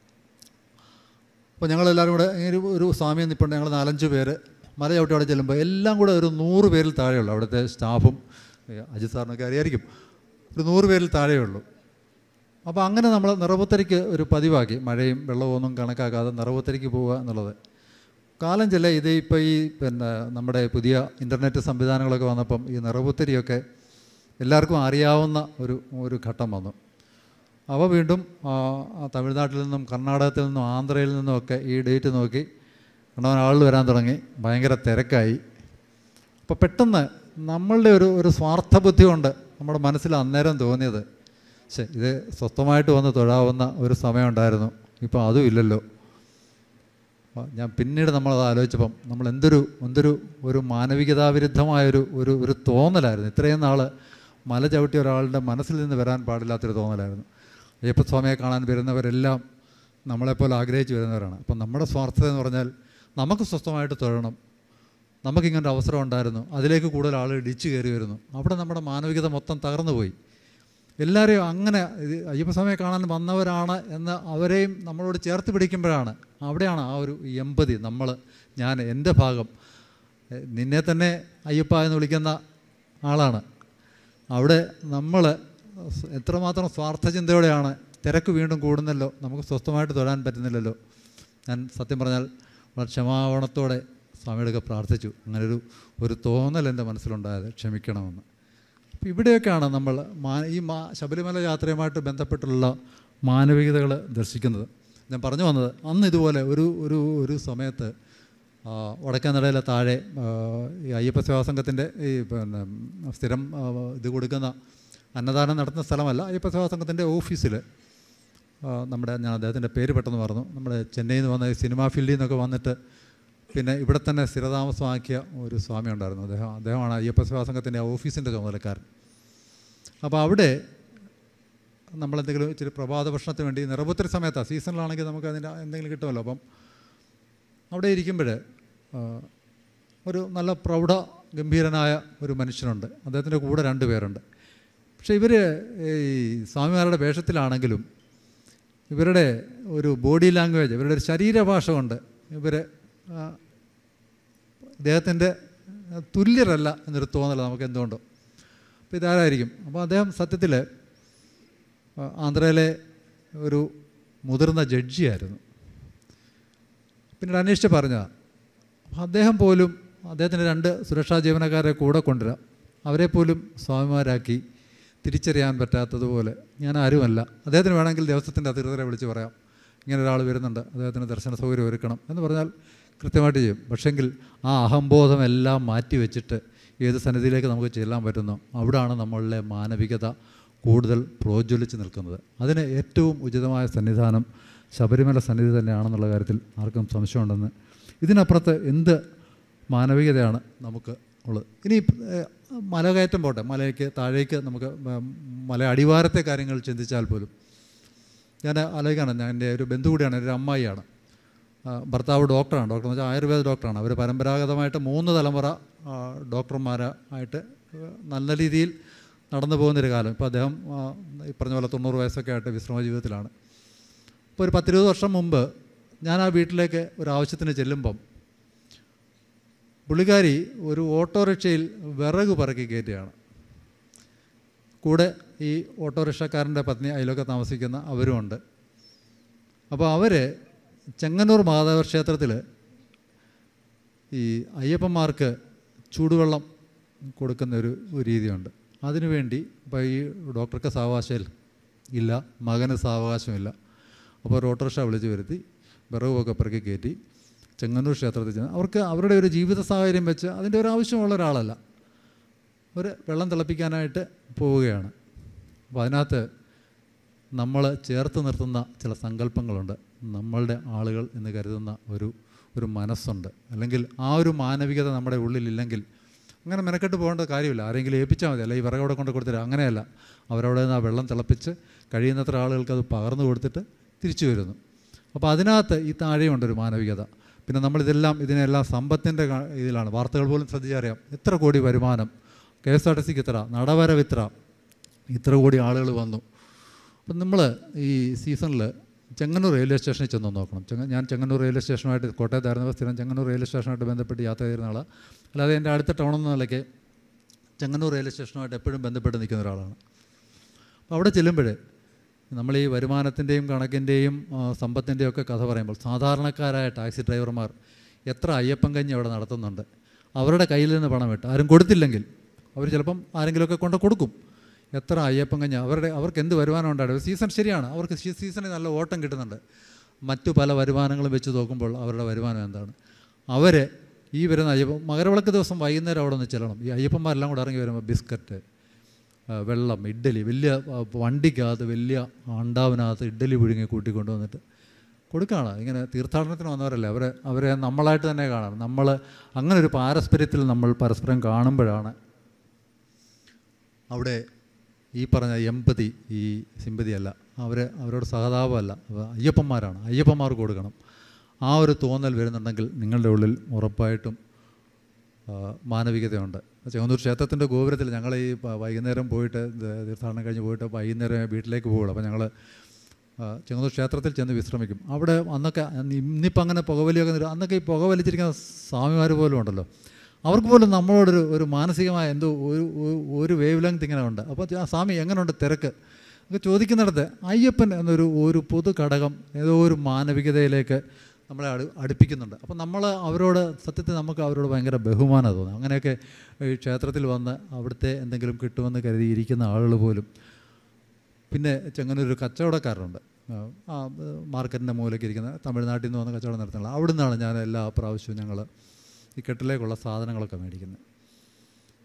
അപ്പോൾ ഞങ്ങളെല്ലാവരും കൂടെ ഇങ്ങനെ ഒരു ഒരു സ്വാമി നിൽപ്പുണ്ട് ഞങ്ങൾ നാലഞ്ച് പേര് മല ചവിട്ടി അവിടെ ചെല്ലുമ്പോൾ എല്ലാം കൂടെ ഒരു നൂറ് പേരിൽ താഴെയുള്ളൂ അവിടുത്തെ സ്റ്റാഫും ഏ, അജിത് സാറിനൊക്കെ അറിയായിരിക്കും ഒരു നൂറ് പേരിൽ താഴെയുള്ളൂ അപ്പോൾ അങ്ങനെ നമ്മൾ നിറവുത്തരിക്ക് ഒരു പതിവാക്കി മഴയും വെള്ളവും ഒന്നും കണക്കാക്കാതെ നിറവുത്തരിക്ക് പോവുക എന്നുള്ളത് കാലം ചെല്ല ഇത് ഇപ്പോൾ ഈ പിന്നെ നമ്മുടെ പുതിയ ഇൻ്റർനെറ്റ് സംവിധാനങ്ങളൊക്കെ വന്നപ്പം ഈ നിറവുത്തരിയൊക്കെ എല്ലാവർക്കും അറിയാവുന്ന ഒരു ഒരു ഘട്ടം വന്നു അവ വീണ്ടും ആ, ആ തമിഴ്നാട്ടിൽ നിന്നും കർണാടകത്തിൽ നിന്നും ആന്ധ്രയിൽ നിന്നുമൊക്കെ ഈ ഡേറ്റ് നോക്കി കണ്ടവൻ ആളിൽ വരാൻ തുടങ്ങി ഭയങ്കര തിരക്കായി അപ്പോൾ പെട്ടെന്ന് നമ്മളുടെ ഒരു ഒരു സ്വാർത്ഥ ബുദ്ധി കൊണ്ട് നമ്മുടെ മനസ്സിൽ അന്നേരം തോന്നിയത് ശേ ഇത് സ്വസ്ഥമായിട്ട് വന്ന് തൊഴാവുന്ന ഒരു സമയമുണ്ടായിരുന്നു ഇപ്പോൾ അതും ഇല്ലല്ലോ ആ, ഞാൻ പിന്നീട് നമ്മളത് ആലോചിച്ചപ്പം നമ്മൾ എന്തൊരു എന്തൊരു ഒരു മാനവികതാവിരുദ്ധമായൊരു ഒരു ഒരു തോന്നലായിരുന്നു ഇത്രയും നാൾ മല ചവിട്ടിയ ഒരാളുടെ മനസ്സിൽ നിന്ന് വരാൻ പാടില്ലാത്തൊരു തോന്നലായിരുന്നു അയ്യപ്പസ്വാമിയെ കാണാൻ വരുന്നവരെല്ലാം നമ്മളെപ്പോലെ ആഗ്രഹിച്ച് വരുന്നവരാണ് അപ്പം നമ്മുടെ സ്വാർത്ഥത എന്ന് പറഞ്ഞാൽ നമുക്ക് സ്വസ്ഥമായിട്ട് തൊഴണം നമുക്കിങ്ങനൊരു അവസരം ഉണ്ടായിരുന്നു അതിലേക്ക് കൂടുതൽ ആൾ ഇടിച്ചു കയറി വരുന്നു അവിടെ നമ്മുടെ മാനവികത മൊത്തം തകർന്നു പോയി എല്ലാവരെയും അങ്ങനെ ഇത് അയ്യപ്പസ്വാമിയെ കാണാൻ വന്നവരാണ് എന്ന് അവരെയും നമ്മളോട് ചേർത്ത് പിടിക്കുമ്പോഴാണ് അവിടെയാണ് ആ ഒരു എമ്പതി നമ്മൾ ഞാൻ എൻ്റെ ഭാഗം എ, നിന്നെ തന്നെ അയ്യപ്പ എന്ന് വിളിക്കുന്ന ആളാണ് അവിടെ നമ്മൾ സ് എത്രമാത്രം സ്വാർത്ഥ ചിന്തയോടെയാണ് തിരക്ക് വീണ്ടും കൂടുന്നല്ലോ നമുക്ക് സ്വസ്ഥമായിട്ട് തൊഴാൻ പറ്റുന്നില്ലല്ലോ ഞാൻ സത്യം പറഞ്ഞാൽ വളരെ ക്ഷമാവണത്തോടെ സ്വാമിയോടൊക്കെ പ്രാർത്ഥിച്ചു അങ്ങനൊരു ഒരു തോന്നൽ എൻ്റെ മനസ്സിലുണ്ടായത് ക്ഷമിക്കണമെന്ന് അപ്പോൾ ഇവിടെയൊക്കെയാണ് നമ്മൾ മാ ഈ മാ ശബരിമല യാത്രയുമായിട്ട് ബന്ധപ്പെട്ടുള്ള മാനവികതകൾ ദർശിക്കുന്നത് ഞാൻ പറഞ്ഞു വന്നത് അന്ന് ഇതുപോലെ ഒരു ഒരു ഒരു സമയത്ത് ആ, വടക്കേനടയിലെ താഴെ ആ, ഈ അയ്യപ്പ സേവാ സംഘത്തിൻ്റെ ഈ പിന്നെ സ്ഥിരം ആ, ഇത് കൊടുക്കുന്ന അന്നദാനം നടത്തുന്ന സ്ഥലമല്ല അയ്യപ്പ സേവാ സംഘത്തിൻ്റെ ഓഫീസിൽ ആ, നമ്മുടെ ഞാൻ അദ്ദേഹത്തിൻ്റെ പേര് പെട്ടെന്ന് പറഞ്ഞു നമ്മുടെ ചെന്നൈയിൽ നിന്ന് വന്ന ഈ സിനിമാ ഫീൽഡിൽ നിന്നൊക്കെ വന്നിട്ട് പിന്നെ ഇവിടെ തന്നെ സ്ഥിരതാമസമാക്കിയ ഒരു സ്വാമി ഉണ്ടായിരുന്നു അദ്ദേഹം അദ്ദേഹമാണ് അയ്യപ്പ സേവാ സംഘത്തിൻ്റെ ഓഫീസിൻ്റെ ചുമതലക്കാരൻ അപ്പോൾ അവിടെ നമ്മളെന്തെങ്കിലും ഇച്ചിരി പ്രഭാത ഭക്ഷണത്തിന് വേണ്ടി നിറപുത്തരി സമയത്താണ് സീസണിലാണെങ്കിൽ നമുക്ക് അതിൻ്റെ എന്തെങ്കിലും കിട്ടുമല്ലോ അപ്പം അവിടെ ഇരിക്കുമ്പോൾ ഒരു നല്ല പ്രൗഢ ഗംഭീരനായ ഒരു മനുഷ്യനുണ്ട് അദ്ദേഹത്തിൻ്റെ കൂടെ രണ്ട് പേരുണ്ട് പക്ഷേ ഇവർ ഈ സ്വാമിമാരുടെ വേഷത്തിലാണെങ്കിലും ഇവരുടെ ഒരു ബോഡി ലാംഗ്വേജ് ഇവരുടെ ഒരു ശരീരഭാഷ കൊണ്ട് ഇവർ ഇദ്ദേഹത്തിൻ്റെ തുല്യരല്ല എന്നൊരു തോന്നൽ നമുക്ക് എന്തുകൊണ്ടോ അപ്പോൾ ഇതാരായിരിക്കും അപ്പോൾ അദ്ദേഹം സത്യത്തിൽ ആന്ധ്രയിലെ ഒരു മുതിർന്ന ജഡ്ജിയായിരുന്നു പിന്നീട് അന്വേഷിച്ച് പറഞ്ഞതാണ് അപ്പോൾ അദ്ദേഹം പോലും അദ്ദേഹത്തിൻ്റെ രണ്ട് സുരക്ഷാ ജീവനക്കാരെ കൂടെ കൊണ്ടുവരാം അവരെ പോലും സ്വാമിമാരാക്കി തിരിച്ചറിയാൻ പറ്റാത്തതുപോലെ ഞാൻ ആരുമല്ല അദ്ദേഹത്തിന് വേണമെങ്കിൽ ദേവസ്വത്തിൻ്റെ അധികൃതരെ വിളിച്ച് പറയാം ഇങ്ങനെ ഒരാൾ വരുന്നുണ്ട് അദ്ദേഹത്തിന് ദർശന സൗകര്യം ഒരുക്കണം എന്ന് പറഞ്ഞാൽ കൃത്യമായിട്ട് ചെയ്യും പക്ഷെങ്കിൽ ആ അഹംബോധം എല്ലാം മാറ്റി വെച്ചിട്ട് ഏത് സന്നിധിയിലേക്ക് നമുക്ക് ചെല്ലാൻ പറ്റുന്നോ അവിടാണ് നമ്മളിലെ മാനവികത കൂടുതൽ പ്രോജ്വലിച്ച് നിൽക്കുന്നത് അതിന് ഏറ്റവും ഉചിതമായ സന്നിധാനം ശബരിമല സന്നിധി തന്നെയാണെന്നുള്ള കാര്യത്തിൽ ആർക്കും സംശയമുണ്ടെന്ന് ഇതിനപ്പുറത്ത് എന്ത് മാനവികതയാണ് നമുക്ക് ഉള്ളത് ഇനി ഏഹ്, മലകയറ്റം പോട്ടെ മലയ്ക്ക് താഴേക്ക് നമുക്ക് മ- മല അടിവാരത്തെ കാര്യങ്ങൾ ചിന്തിച്ചാൽ പോലും ഞാൻ ആലോചിക്കാണ് ഞാൻ എൻ്റെ ഒരു ബന്ധു കൂടിയാണ് ഒരു അമ്മായിയാണ് ആ, ഭർത്താവ് ഡോക്ടറാണ് ഡോക്ടർ എന്ന് വെച്ചാൽ ആയുർവേദ ഡോക്ടറാണ് അവർ പരമ്പരാഗതമായിട്ട് മൂന്ന് തലമുറ ആ, ഡോക്ടർമാരായിട്ട് ആ, നല്ല രീതിയിൽ നടന്നു പോകുന്നൊരു കാലം ഇപ്പോൾ അദ്ദേഹം ആ, ഈ പറഞ്ഞ പോലെ തൊണ്ണൂറ് വയസ്സൊക്കെ ആയിട്ട് വിശ്രമ ജീവിതത്തിലാണ് ഇപ്പോൾ ഒരു പത്തിരുപത് വർഷം മുമ്പ് ഞാൻ ആ വീട്ടിലേക്ക് ഒരു ആവശ്യത്തിന് ചെല്ലുമ്പം പുള്ളിക്കാരി ഒരു ഓട്ടോറിക്ഷയിൽ വിറക് പറക്കി കയറ്റുകയാണ് കൂടെ ഈ ഓട്ടോറിക്ഷക്കാരൻ്റെ പത്നി അതിലൊക്കെ താമസിക്കുന്ന അവരുമുണ്ട് അപ്പോൾ അവർ ചെങ്ങന്നൂർ മഹാദേവ ക്ഷേത്രത്തിൽ ഈ അയ്യപ്പന്മാർക്ക് ചൂടുവെള്ളം കൊടുക്കുന്ന ഒരു ഒരു രീതിയുണ്ട് അതിനുവേണ്ടി ഇപ്പോൾ ഈ ഡോക്ടർക്ക് സാവകാശം ഇല്ല മകന് സാവകാശമില്ല അപ്പോൾ ഒരു ഓട്ടോറിക്ഷ വിളിച്ച് വരുത്തി വിറകുമൊക്കെ പിറക്കി കയറ്റി ചെങ്ങന്നൂർ ക്ഷേത്രത്തിൽ ചെന്ന് അവർക്ക് അവരുടെ ഒരു ജീവിത സാഹചര്യം വെച്ച് അതിൻ്റെ ഒരു ആവശ്യമുള്ള ഒരാളല്ല ഒരു വെള്ളം തിളപ്പിക്കാനായിട്ട് പോവുകയാണ് അപ്പോൾ അതിനകത്ത് നമ്മൾ ചേർത്ത് നിർത്തുന്ന ചില സങ്കല്പങ്ങളുണ്ട് നമ്മളുടെ ആളുകൾ എന്ന് കരുതുന്ന ഒരു ഒരു മനസ്സുണ്ട് അല്ലെങ്കിൽ ആ ഒരു മാനവികത നമ്മുടെ ഉള്ളിലില്ലെങ്കിൽ അങ്ങനെ മെനക്കെട്ട് പോകേണ്ട കാര്യമില്ല ആരെങ്കിലും ഏൽപ്പിച്ചാൽ മതി അല്ല ഈ വിറകവിടെ കൊണ്ട് കൊടുത്തില്ല അങ്ങനെയല്ല അവരവിടെ നിന്ന് ആ വെള്ളം തിളപ്പിച്ച് കഴിയുന്നത്ര ആളുകൾക്ക് അത് പകർന്നു കൊടുത്തിട്ട് തിരിച്ചു വരുന്നു അപ്പോൾ അതിനകത്ത് ഈ താഴെയുണ്ടൊരു മാനവികത പിന്നെ നമ്മളിതെല്ലാം ഇതിനെല്ലാം സമ്പത്തിൻ്റെ ക- ഇതിലാണ് വാർത്തകൾ പോലും ശ്രദ്ധിച്ചറിയാം എത്ര കോടി വരുമാനം കെ എസ് ആർ ടി സിക്ക് ഇത്ര നടവരവ് ഇത്ര ഇത്ര കോടി ആളുകൾ വന്നു അപ്പം നമ്മൾ ഈ സീസണിൽ ചെങ്ങന്നൂർ റെയിൽവേ സ്റ്റേഷനിൽ ചെന്ന് നോക്കണം ചെങ്ങ ഞാൻ ചെങ്ങന്നൂർ റെയിൽവേ സ്റ്റേഷനുമായിട്ട് കോട്ടയത്തായിരുന്നപ്പോൾ സ്ഥിരം ചെങ്ങന്നൂർ റെയിൽവേ സ്റ്റേഷനുമായിട്ട് ബന്ധപ്പെട്ട് യാത്ര ചെയ്യുന്ന ആളാണ് അല്ലാതെ എൻ്റെ അടുത്ത ടൗണെന്ന നിലയ്ക്ക് ചെങ്ങന്നൂർ റെയിൽവേ സ്റ്റേഷനുമായിട്ട് എപ്പോഴും ബന്ധപ്പെട്ട് നിൽക്കുന്ന ഒരാളാണ് അപ്പോൾ അവിടെ ചെല്ലുമ്പോൾ നമ്മൾ ഈ വരുമാനത്തിൻ്റെയും കണക്കിൻ്റെയും സമ്പത്തിൻ്റെയും ഒക്കെ കഥ പറയുമ്പോൾ സാധാരണക്കാരായ ടാക്സി ഡ്രൈവർമാർ എത്ര അയ്യപ്പൻ കഞ്ഞി അവിടെ നടത്തുന്നുണ്ട് അവരുടെ കയ്യിൽ നിന്ന് പണം ഇട്ട് ആരും കൊടുത്തില്ലെങ്കിൽ അവർ ചിലപ്പം ആരെങ്കിലുമൊക്കെ കൊണ്ട് കൊടുക്കും എത്ര അയ്യപ്പൻ കഞ്ഞി അവരുടെ അവർക്ക് എന്ത് വരുമാനം ഉണ്ടായിരുന്നു സീസൺ ശരിയാണ് അവർക്ക് സീ- സീസണിൽ നല്ല ഓട്ടം കിട്ടുന്നുണ്ട് മറ്റു പല വരുമാനങ്ങളും വെച്ച് നോക്കുമ്പോൾ അവരുടെ വരുമാനം എന്താണ് അവർ ഈ വരുന്ന അയ്യപ്പ മകരവിളക്ക് ദിവസം വൈകുന്നേരം അവിടെ നിന്ന് ചെല്ലണം ഈ അയ്യപ്പന്മാരെല്ലാം കൂടെ ഇറങ്ങി വരുമ്പോൾ ബിസ്ക്കറ്റ് ആ, വെള്ളം ഇഡ്ഡലി വലിയ ആ, വണ്ടിക്കകത്ത് വലിയ അണ്ടാവിനകത്ത് ഇഡ്ഡലി പുഴുങ്ങി കൂട്ടിക്കൊണ്ട് വന്നിട്ട് കൊടുക്കുകയാണ് ഇങ്ങനെ തീർത്ഥാടനത്തിന് വന്നവരല്ലേ അവരെ അവരെ നമ്മളായിട്ട് തന്നെ കാണണം നമ്മൾ അങ്ങനെ ഒരു പാരസ്പര്യത്തിൽ നമ്മൾ പരസ്പരം കാണുമ്പോഴാണ് അവിടെ ഈ പറഞ്ഞ എമ്പതി ഈ സിമ്പതി അല്ല അവർ അവരോട് സഹതാപമല്ല അവ അയ്യപ്പന്മാരാണ് അയ്യപ്പന്മാർക്ക് കൊടുക്കണം ആ ഒരു തോന്നൽ വരുന്നുണ്ടെങ്കിൽ നിങ്ങളുടെ ഉള്ളിൽ ഉറപ്പായിട്ടും ആ, മാനവികതയുണ്ട് ചെങ്ങന്നൂർ ക്ഷേത്രത്തിൻ്റെ ഗോപുരത്തിൽ ഞങ്ങൾ ഈ പ- വൈകുന്നേരം പോയിട്ട് ഇത് തീർത്ഥാടനം കഴിഞ്ഞ് പോയിട്ട് വൈകുന്നേരം വീട്ടിലേക്ക് പോകുള്ളൂ അപ്പോൾ ഞങ്ങൾ ചെങ്ങന്നൂർ ക്ഷേത്രത്തിൽ ചെന്ന് വിശ്രമിക്കും അവിടെ അന്നൊക്കെ അന്ന് ഇന്നിപ്പോൾ അങ്ങനെ പുകവലിയൊക്കെ നിര- അന്നൊക്കെ ഈ പുകവലിച്ചിരിക്കുന്ന സ്വാമിമാർ പോലും ഉണ്ടല്ലോ അവർക്ക് പോലും നമ്മളോടൊരു ഒരു മാനസികമായ എന്തോ ഒരു ഒരു- ഒരു വേവ് ലെങ്ത് ഇങ്ങനെ ഉണ്ട് അപ്പോൾ ആ സ്വാമി എങ്ങനെയുണ്ട് തിരക്ക് ഒക്കെ ചോദിക്കുന്നിടത്ത് അയ്യപ്പൻ എന്നൊരു ഒരു പൊതു ഘടകം ഏതോ ഒരു മാനവികതയിലേക്ക് നമ്മളെ അടു അടുപ്പിക്കുന്നുണ്ട് അപ്പം നമ്മൾ അവരോട് സത്യത്തിൽ നമുക്ക് അവരോട് ഭയങ്കര ബഹുമാനം തോന്നും അങ്ങനെയൊക്കെ ഈ ക്ഷേത്രത്തിൽ വന്ന് അവിടുത്തെ എന്തെങ്കിലും കിട്ടുമെന്ന് കരുതി ഇരിക്കുന്ന ആളുകൾ പോലും പിന്നെ ചെങ്ങന്നൂർ ഒരു കച്ചവടക്കാരുണ്ട് ആ, ആ മാർക്കറ്റിൻ്റെ മൂലയ്ക്ക് ഇരിക്കുന്ന തമിഴ്നാട്ടിൽ നിന്ന് വന്ന് കച്ചവടം നടത്തുന്നത് അവിടെ നിന്നാണ് ഞാൻ എല്ലാ പ്രാവശ്യവും ഞങ്ങൾ ഈ കെട്ടിലേക്കുള്ള സാധനങ്ങളൊക്കെ മേടിക്കുന്നത്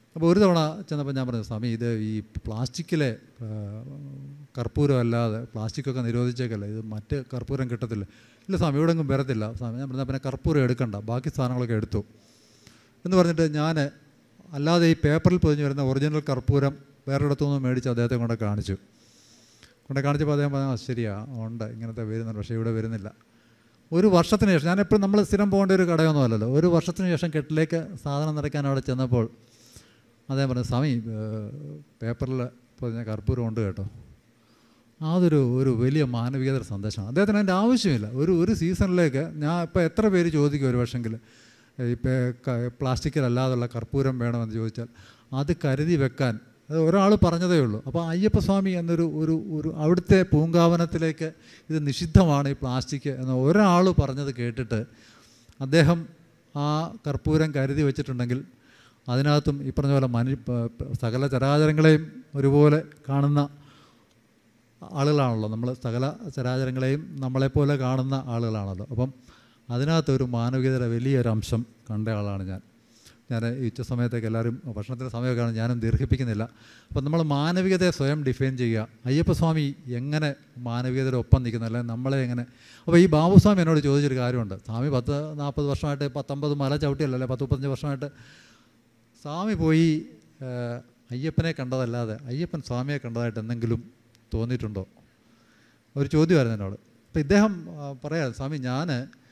അപ്പോൾ ഒരു തവണ ചെന്നപ്പോൾ ഞാൻ പറഞ്ഞു സ്വാമി ഇത് ഈ പ്ലാസ്റ്റിക്കിലെ ആ, കർപ്പൂരം അല്ലാതെ പ്ലാസ്റ്റിക്കൊക്കെ നിരോധിച്ചേക്കല്ല ഇത് മറ്റ് കർപ്പൂരം കിട്ടത്തില്ല ഇല്ല സ്വാമി ഇവിടെ എങ്ങും വരത്തില്ല സ്വാമി ഞാൻ പറഞ്ഞാൽ പിന്നെ കർപ്പൂരം എടുക്കണ്ട ബാക്കി സാധനങ്ങളൊക്കെ എടുത്തു എന്ന് പറഞ്ഞിട്ട് ഞാൻ അല്ലാതെ ഈ പേപ്പറിൽ പൊതിഞ്ഞ് വരുന്ന ഒറിജിനൽ കർപ്പൂരം വേറൊരിടത്തു നിന്ന് മേടിച്ച് അദ്ദേഹത്തെ കൊണ്ട് കാണിച്ചു കൊണ്ട് കാണിച്ചപ്പോൾ അദ്ദേഹം പറഞ്ഞു "ആ, ശരിയാ ഉണ്ട് ഇങ്ങനത്തെ വരുന്നുണ്ട് പക്ഷേ ഇവിടെ വരുന്നില്ല ഒരു വർഷത്തിന് ശേഷം ഞാൻ എപ്പോഴും നമ്മൾ സ്ഥിരം പോകേണ്ട ഒരു കടയൊന്നും അല്ലല്ലോ ഒരു വർഷത്തിന് ശേഷം കെട്ടിലേക്ക് സാധനം നിറയ്ക്കാൻ അവിടെ ചെന്നപ്പോൾ അദ്ദേഹം പറഞ്ഞു സ്വാമി പേപ്പറിൽ പൊതിഞ്ഞ കർപ്പൂരം ഉണ്ട് കേട്ടോ അതൊരു ഒരു വലിയ മാനവികത സന്ദേശമാണ് അദ്ദേഹത്തിന് അതിൻ്റെ ആവശ്യമില്ല ഒരു ഒരു സീസണിലേക്ക് ഞാൻ ഇപ്പോൾ എത്ര പേര് ചോദിക്കും ഒരു പക്ഷെങ്കിൽ ഈ പ്ലാസ്റ്റിക്കിലല്ലാതുള്ള കർപ്പൂരം വേണമെന്ന് ചോദിച്ചാൽ അത് കരുതി വെക്കാൻ അത് ഒരാൾ പറഞ്ഞതേ ഉള്ളൂ അപ്പോൾ അയ്യപ്പസ്വാമി എന്നൊരു ഒരു ഒരു അവിടുത്തെ പൂങ്കാവനത്തിലേക്ക് ഇത് നിഷിദ്ധമാണ് ഈ പ്ലാസ്റ്റിക് എന്ന് ഒരാൾ പറഞ്ഞത് കേട്ടിട്ട് അദ്ദേഹം ആ കർപ്പൂരം കരുതി വെച്ചിട്ടുണ്ടെങ്കിൽ അതിനകത്തും ഈ പറഞ്ഞ പോലെ മനു പ- പ- സകല ചരാചരങ്ങളെയും ഒരുപോലെ കാണുന്ന ആളുകളാണല്ലോ നമ്മൾ സകല ചരാചരങ്ങളെയും നമ്മളെപ്പോലെ കാണുന്ന ആളുകളാണല്ലോ അപ്പം അതിനകത്ത് ഒരു മാനവികതയുടെ വലിയൊരു അംശം കണ്ട ആളാണ് ഞാൻ ഞാൻ ഈ ഉച്ച സമയത്തേക്ക് എല്ലാവരും ഭക്ഷണത്തിൻ്റെ സമയമൊക്കെയാണ് ഞാനും ദീർഘിപ്പിക്കുന്നില്ല അപ്പം നമ്മൾ മാനവികതയെ സ്വയം ഡിഫൈൻ ചെയ്യുക അയ്യപ്പസ്വാമി എങ്ങനെ മാനവികതയുടെ ഒപ്പം നിൽക്കുന്നു അല്ലെങ്കിൽ നമ്മളെ എങ്ങനെ അപ്പോൾ ഈ ബാബുസ്വാമി എന്നോട് ചോദിച്ചൊരു കാര്യമുണ്ട് സ്വാമി പത്ത് നാൽപ്പത് വർഷമായിട്ട് പത്തൊമ്പത് മല ചവിട്ടിയല്ലോ അല്ലെ പത്ത് മുപ്പത്തഞ്ച് വർഷമായിട്ട് സ്വാമി പോയി ഏഹ്, അയ്യപ്പനെ കണ്ടതല്ലാതെ അയ്യപ്പൻ സ്വാമിയെ കണ്ടതായിട്ട് എന്തെങ്കിലും തോന്നിയിട്ടുണ്ടോ ഒരു ചോദ്യമായിരുന്നു എന്നോട് അപ്പോൾ ഇദ്ദേഹം ആ, പറയാം സ്വാമി ഞാൻ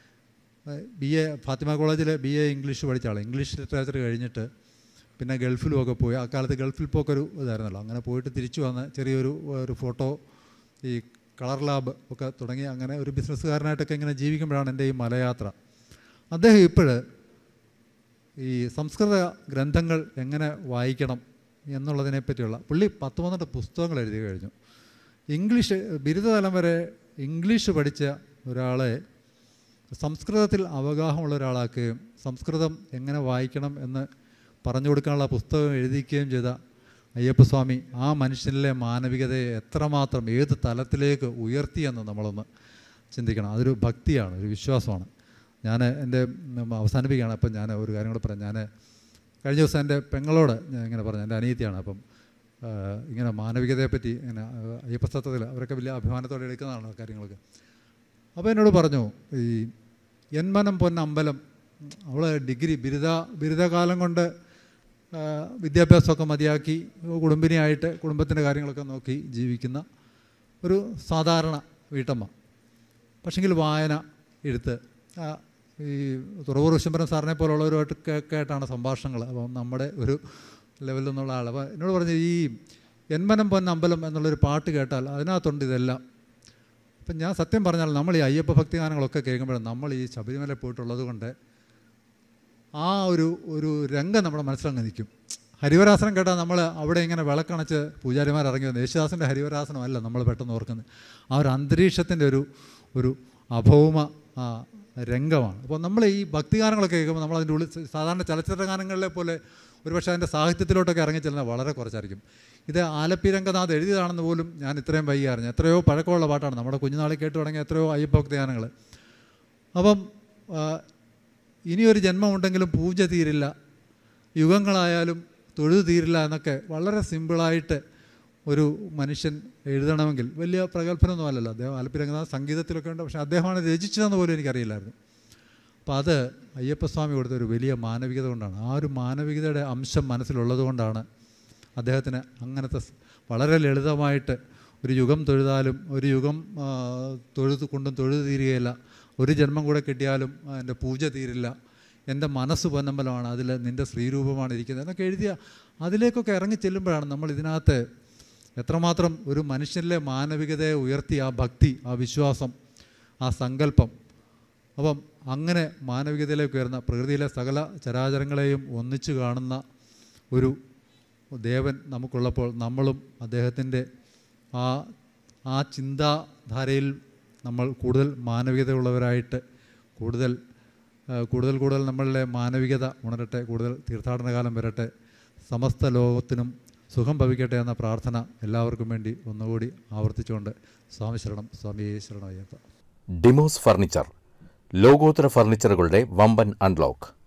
ബി എ ഫാത്തിമ കോളേജിൽ ബി എ ഇംഗ്ലീഷ് പഠിച്ച ആൾ ഇംഗ്ലീഷ് ലിറ്ററേച്ചർ കഴിഞ്ഞിട്ട് പിന്നെ ഗൾഫിലും ഒക്കെ പോയി ആ കാലത്ത് ഗൾഫിൽ പോക്കൊരു ഇതായിരുന്നല്ലോ അങ്ങനെ പോയിട്ട് തിരിച്ചു വന്ന് ചെറിയൊരു ഒരു ഫോട്ടോ ഈ കളർ ലാബ് ഒക്കെ തുടങ്ങി അങ്ങനെ ഒരു ബിസിനസ്സുകാരനായിട്ടൊക്കെ ഇങ്ങനെ ജീവിക്കുമ്പോഴാണ് എൻ്റെ ഈ മലയാത്ര അദ്ദേഹം ഇപ്പോൾ ഈ സംസ്കൃത ഗ്രന്ഥങ്ങൾ എങ്ങനെ വായിക്കണം എന്നുള്ളതിനെ പറ്റിയുള്ള പുള്ളി പത്ത് പന്ത്രണ്ട് പുസ്തകങ്ങൾ എഴുതി കഴിഞ്ഞു ഇംഗ്ലീഷ് ബിരുദതലം വരെ ഇംഗ്ലീഷ് പഠിച്ച ഒരാളെ സംസ്കൃതത്തിൽ അവഗാഹമുള്ള ഒരാളാക്കുകയും സംസ്കൃതം എങ്ങനെ വായിക്കണം എന്ന് പറഞ്ഞു കൊടുക്കാനുള്ള പുസ്തകം എഴുതിക്കുകയും ചെയ്ത അയ്യപ്പസ്വാമി ആ മനുഷ്യനിലെ മാനവികതയെ എത്രമാത്രം ഏത് തലത്തിലേക്ക് ഉയർത്തിയെന്ന് നമ്മളൊന്ന് ചിന്തിക്കണം അതൊരു ഭക്തിയാണ് ഒരു വിശ്വാസമാണ് ഞാൻ എൻ്റെ ഉം, അവസാനിപ്പിക്കുകയാണ് അപ്പം ഞാൻ ഒരു കാര്യം കൂടെ പറയാം ഞാൻ കഴിഞ്ഞ ദിവസം എൻ്റെ പെങ്ങളോട് ഞാൻ ഇങ്ങനെ പറഞ്ഞു എൻ്റെ അനിയത്തിയാണ് അപ്പം ആ, ഇങ്ങനെ മാനവികതയെപ്പറ്റി ഇങ്ങനെ ആ, അയ്യപ്പസ്തത്വത്തിൽ അവരൊക്കെ വലിയ അഭിമാനത്തോടെ എടുക്കുന്നതാണ് ആ കാര്യങ്ങളൊക്കെ അപ്പോൾ എന്നോട് പറഞ്ഞു ഈ എൻമനം പൊന്ന അമ്പലം അവൾ ഡിഗ്രി ബിരുദ ബിരുദകാലം കൊണ്ട് ആ, വിദ്യാഭ്യാസമൊക്കെ മതിയാക്കി കുടുംബിനിയായിട്ട് കുടുംബത്തിൻ്റെ കാര്യങ്ങളൊക്കെ നോക്കി ജീവിക്കുന്ന ഒരു സാധാരണ വീട്ടമ്മ പക്ഷെങ്കിൽ വായന എഴുത്ത് ആ, ഈ തുറവൂർ വിശ്വംബരൻ സാറിനെ പോലുള്ളവരുമായിട്ടൊക്കെ ഒക്കെ ആയിട്ടാണ് സംഭാഷണങ്ങൾ അപ്പം നമ്മുടെ ഒരു ലെവലിൽ നിന്നുള്ള ആൾ അപ്പോൾ എന്നോട് പറഞ്ഞു ഈ എൻമനം പൊന്ന അമ്പലം എന്നുള്ളൊരു പാട്ട് കേട്ടാൽ അതിനകത്തുണ്ട് ഇതെല്ലാം അപ്പം ഞാൻ സത്യം പറഞ്ഞാൽ നമ്മൾ ഈ അയ്യപ്പ ഭക്തി ഗാനങ്ങളൊക്കെ കേൾക്കുമ്പോഴും നമ്മൾ ഈ ശബരിമല പോയിട്ടുള്ളത് കൊണ്ട് ആ ഒരു ഒരു രംഗം നമ്മുടെ മനസ്സിലങ്ങ് നിൽക്കും ഹരിവരാസനം കേട്ടാൽ നമ്മൾ അവിടെ ഇങ്ങനെ വിളക്കണച്ച് പൂജാരിമാർ ഇറങ്ങി വന്നു യേശുദാസിൻ്റെ ഹരിവരാസനമല്ല നമ്മൾ പെട്ടെന്ന് ഓർക്കുന്നത് ആ ഒരു അന്തരീക്ഷത്തിൻ്റെ ഒരു ഒരു അഭൗമ ആ, രംഗമാണ് അപ്പോൾ നമ്മൾ ഈ ഭക്തിഗാനങ്ങളൊക്കെ കേൾക്കുമ്പോൾ നമ്മൾ അതിൻ്റെ ഉള്ളിൽ സാധാരണ ചലച്ചിത്ര ഗാനങ്ങളിലെ പോലെ ഒരുപക്ഷെ അതിൻ്റെ സാഹിത്യത്തിലോട്ടൊക്കെ ഇറങ്ങി ചെല്ലുന്നത് വളരെ കുറച്ചായിരിക്കും ഇത് ആലപ്പി രംഗനാഥ് എഴുതിയതാണെന്ന് പോലും ഞാൻ ഇത്രയും വൈകി അറിഞ്ഞു എത്രയോ പഴക്കമുള്ള പാട്ടാണ് നമ്മുടെ കുഞ്ഞുനാളിൽ കേട്ട് തുടങ്ങിയ എത്രയോ അയ്യപ്പ ഭക്തി ഗാനങ്ങൾ അപ്പം ആ, ഇനിയൊരു ജന്മമുണ്ടെങ്കിലും പൂജ തീരില്ല യുഗങ്ങളായാലും തൊഴുതു തീരില്ല എന്നൊക്കെ വളരെ സിമ്പിളായിട്ട് ഒരു മനുഷ്യൻ എഴുതണമെങ്കിൽ വലിയ പ്രഗത്ഭനൊന്നും അല്ലല്ലോ അദ്ദേഹം ആലപ്പി രംഗനാഥ് സംഗീതത്തിലൊക്കെ ഉണ്ട് പക്ഷേ അദ്ദേഹമാണ് രചിച്ചതെന്ന് പോലും എനിക്കറിയില്ലായിരുന്നു അപ്പോൾ അത് അയ്യപ്പസ്വാമി കൊടുത്ത ഒരു വലിയ മാനവികത കൊണ്ടാണ് ആ ഒരു മാനവികതയുടെ അംശം മനസ്സിലുള്ളത് കൊണ്ടാണ് അദ്ദേഹത്തിന് അങ്ങനത്തെ സ് വളരെ ലളിതമായിട്ട് ഒരു യുഗം തൊഴുതാലും ഒരു യുഗം ആ, തൊഴുതു കൊണ്ടും തൊഴുതു തീരുകയില്ല ഒരു ജന്മം കൂടെ കിട്ടിയാലും എൻ്റെ പൂജ തീരില്ല എൻ്റെ മനസ്സ് പൊന്നമ്പലമാണ് അതിൽ നിൻ്റെ ശ്രീരൂപമാണ് ഇരിക്കുന്നത് എന്നൊക്കെ എഴുതിയ അതിലേക്കൊക്കെ ഇറങ്ങി ചെല്ലുമ്പോഴാണ് നമ്മൾ ഇതിനകത്ത് എത്രമാത്രം ഒരു മനുഷ്യനിലെ മാനവികതയെ ഉയർത്തി ആ ഭക്തി ആ വിശ്വാസം ആ സങ്കല്പം അപ്പം അങ്ങനെ മാനവികതയിലേക്ക് ഉയർന്ന പ്രകൃതിയിലെ സകല ചരാചരങ്ങളെയും ഒന്നിച്ചു കാണുന്ന ഒരു ദേവൻ നമുക്കുള്ളപ്പോൾ നമ്മളും അദ്ദേഹത്തിൻ്റെ ആ ആ ചിന്താധാരയിൽ നമ്മൾ കൂടുതൽ മാനവികതയുള്ളവരായിട്ട് കൂടുതൽ ആ, കൂടുതൽ കൂടുതൽ നമ്മളിലെ മാനവികത ഉണരട്ടെ കൂടുതൽ തീർത്ഥാടന കാലം വരട്ടെ സമസ്ത ലോകത്തിനും സുഖം ഭവിക്കട്ടെ എന്ന പ്രാർത്ഥന എല്ലാവർക്കും വേണ്ടി ഒന്നുകൂടി ആവർത്തിച്ചുകൊണ്ട് സ്വാമി ശരണം സ്വാമി ശരണം അയ്യപ്പ ഡിമോസ് ഫർണിച്ചർ ലോകോത്തര ഫർണിച്ചറുകളുടെ വമ്പൻ അൺലോക്ക്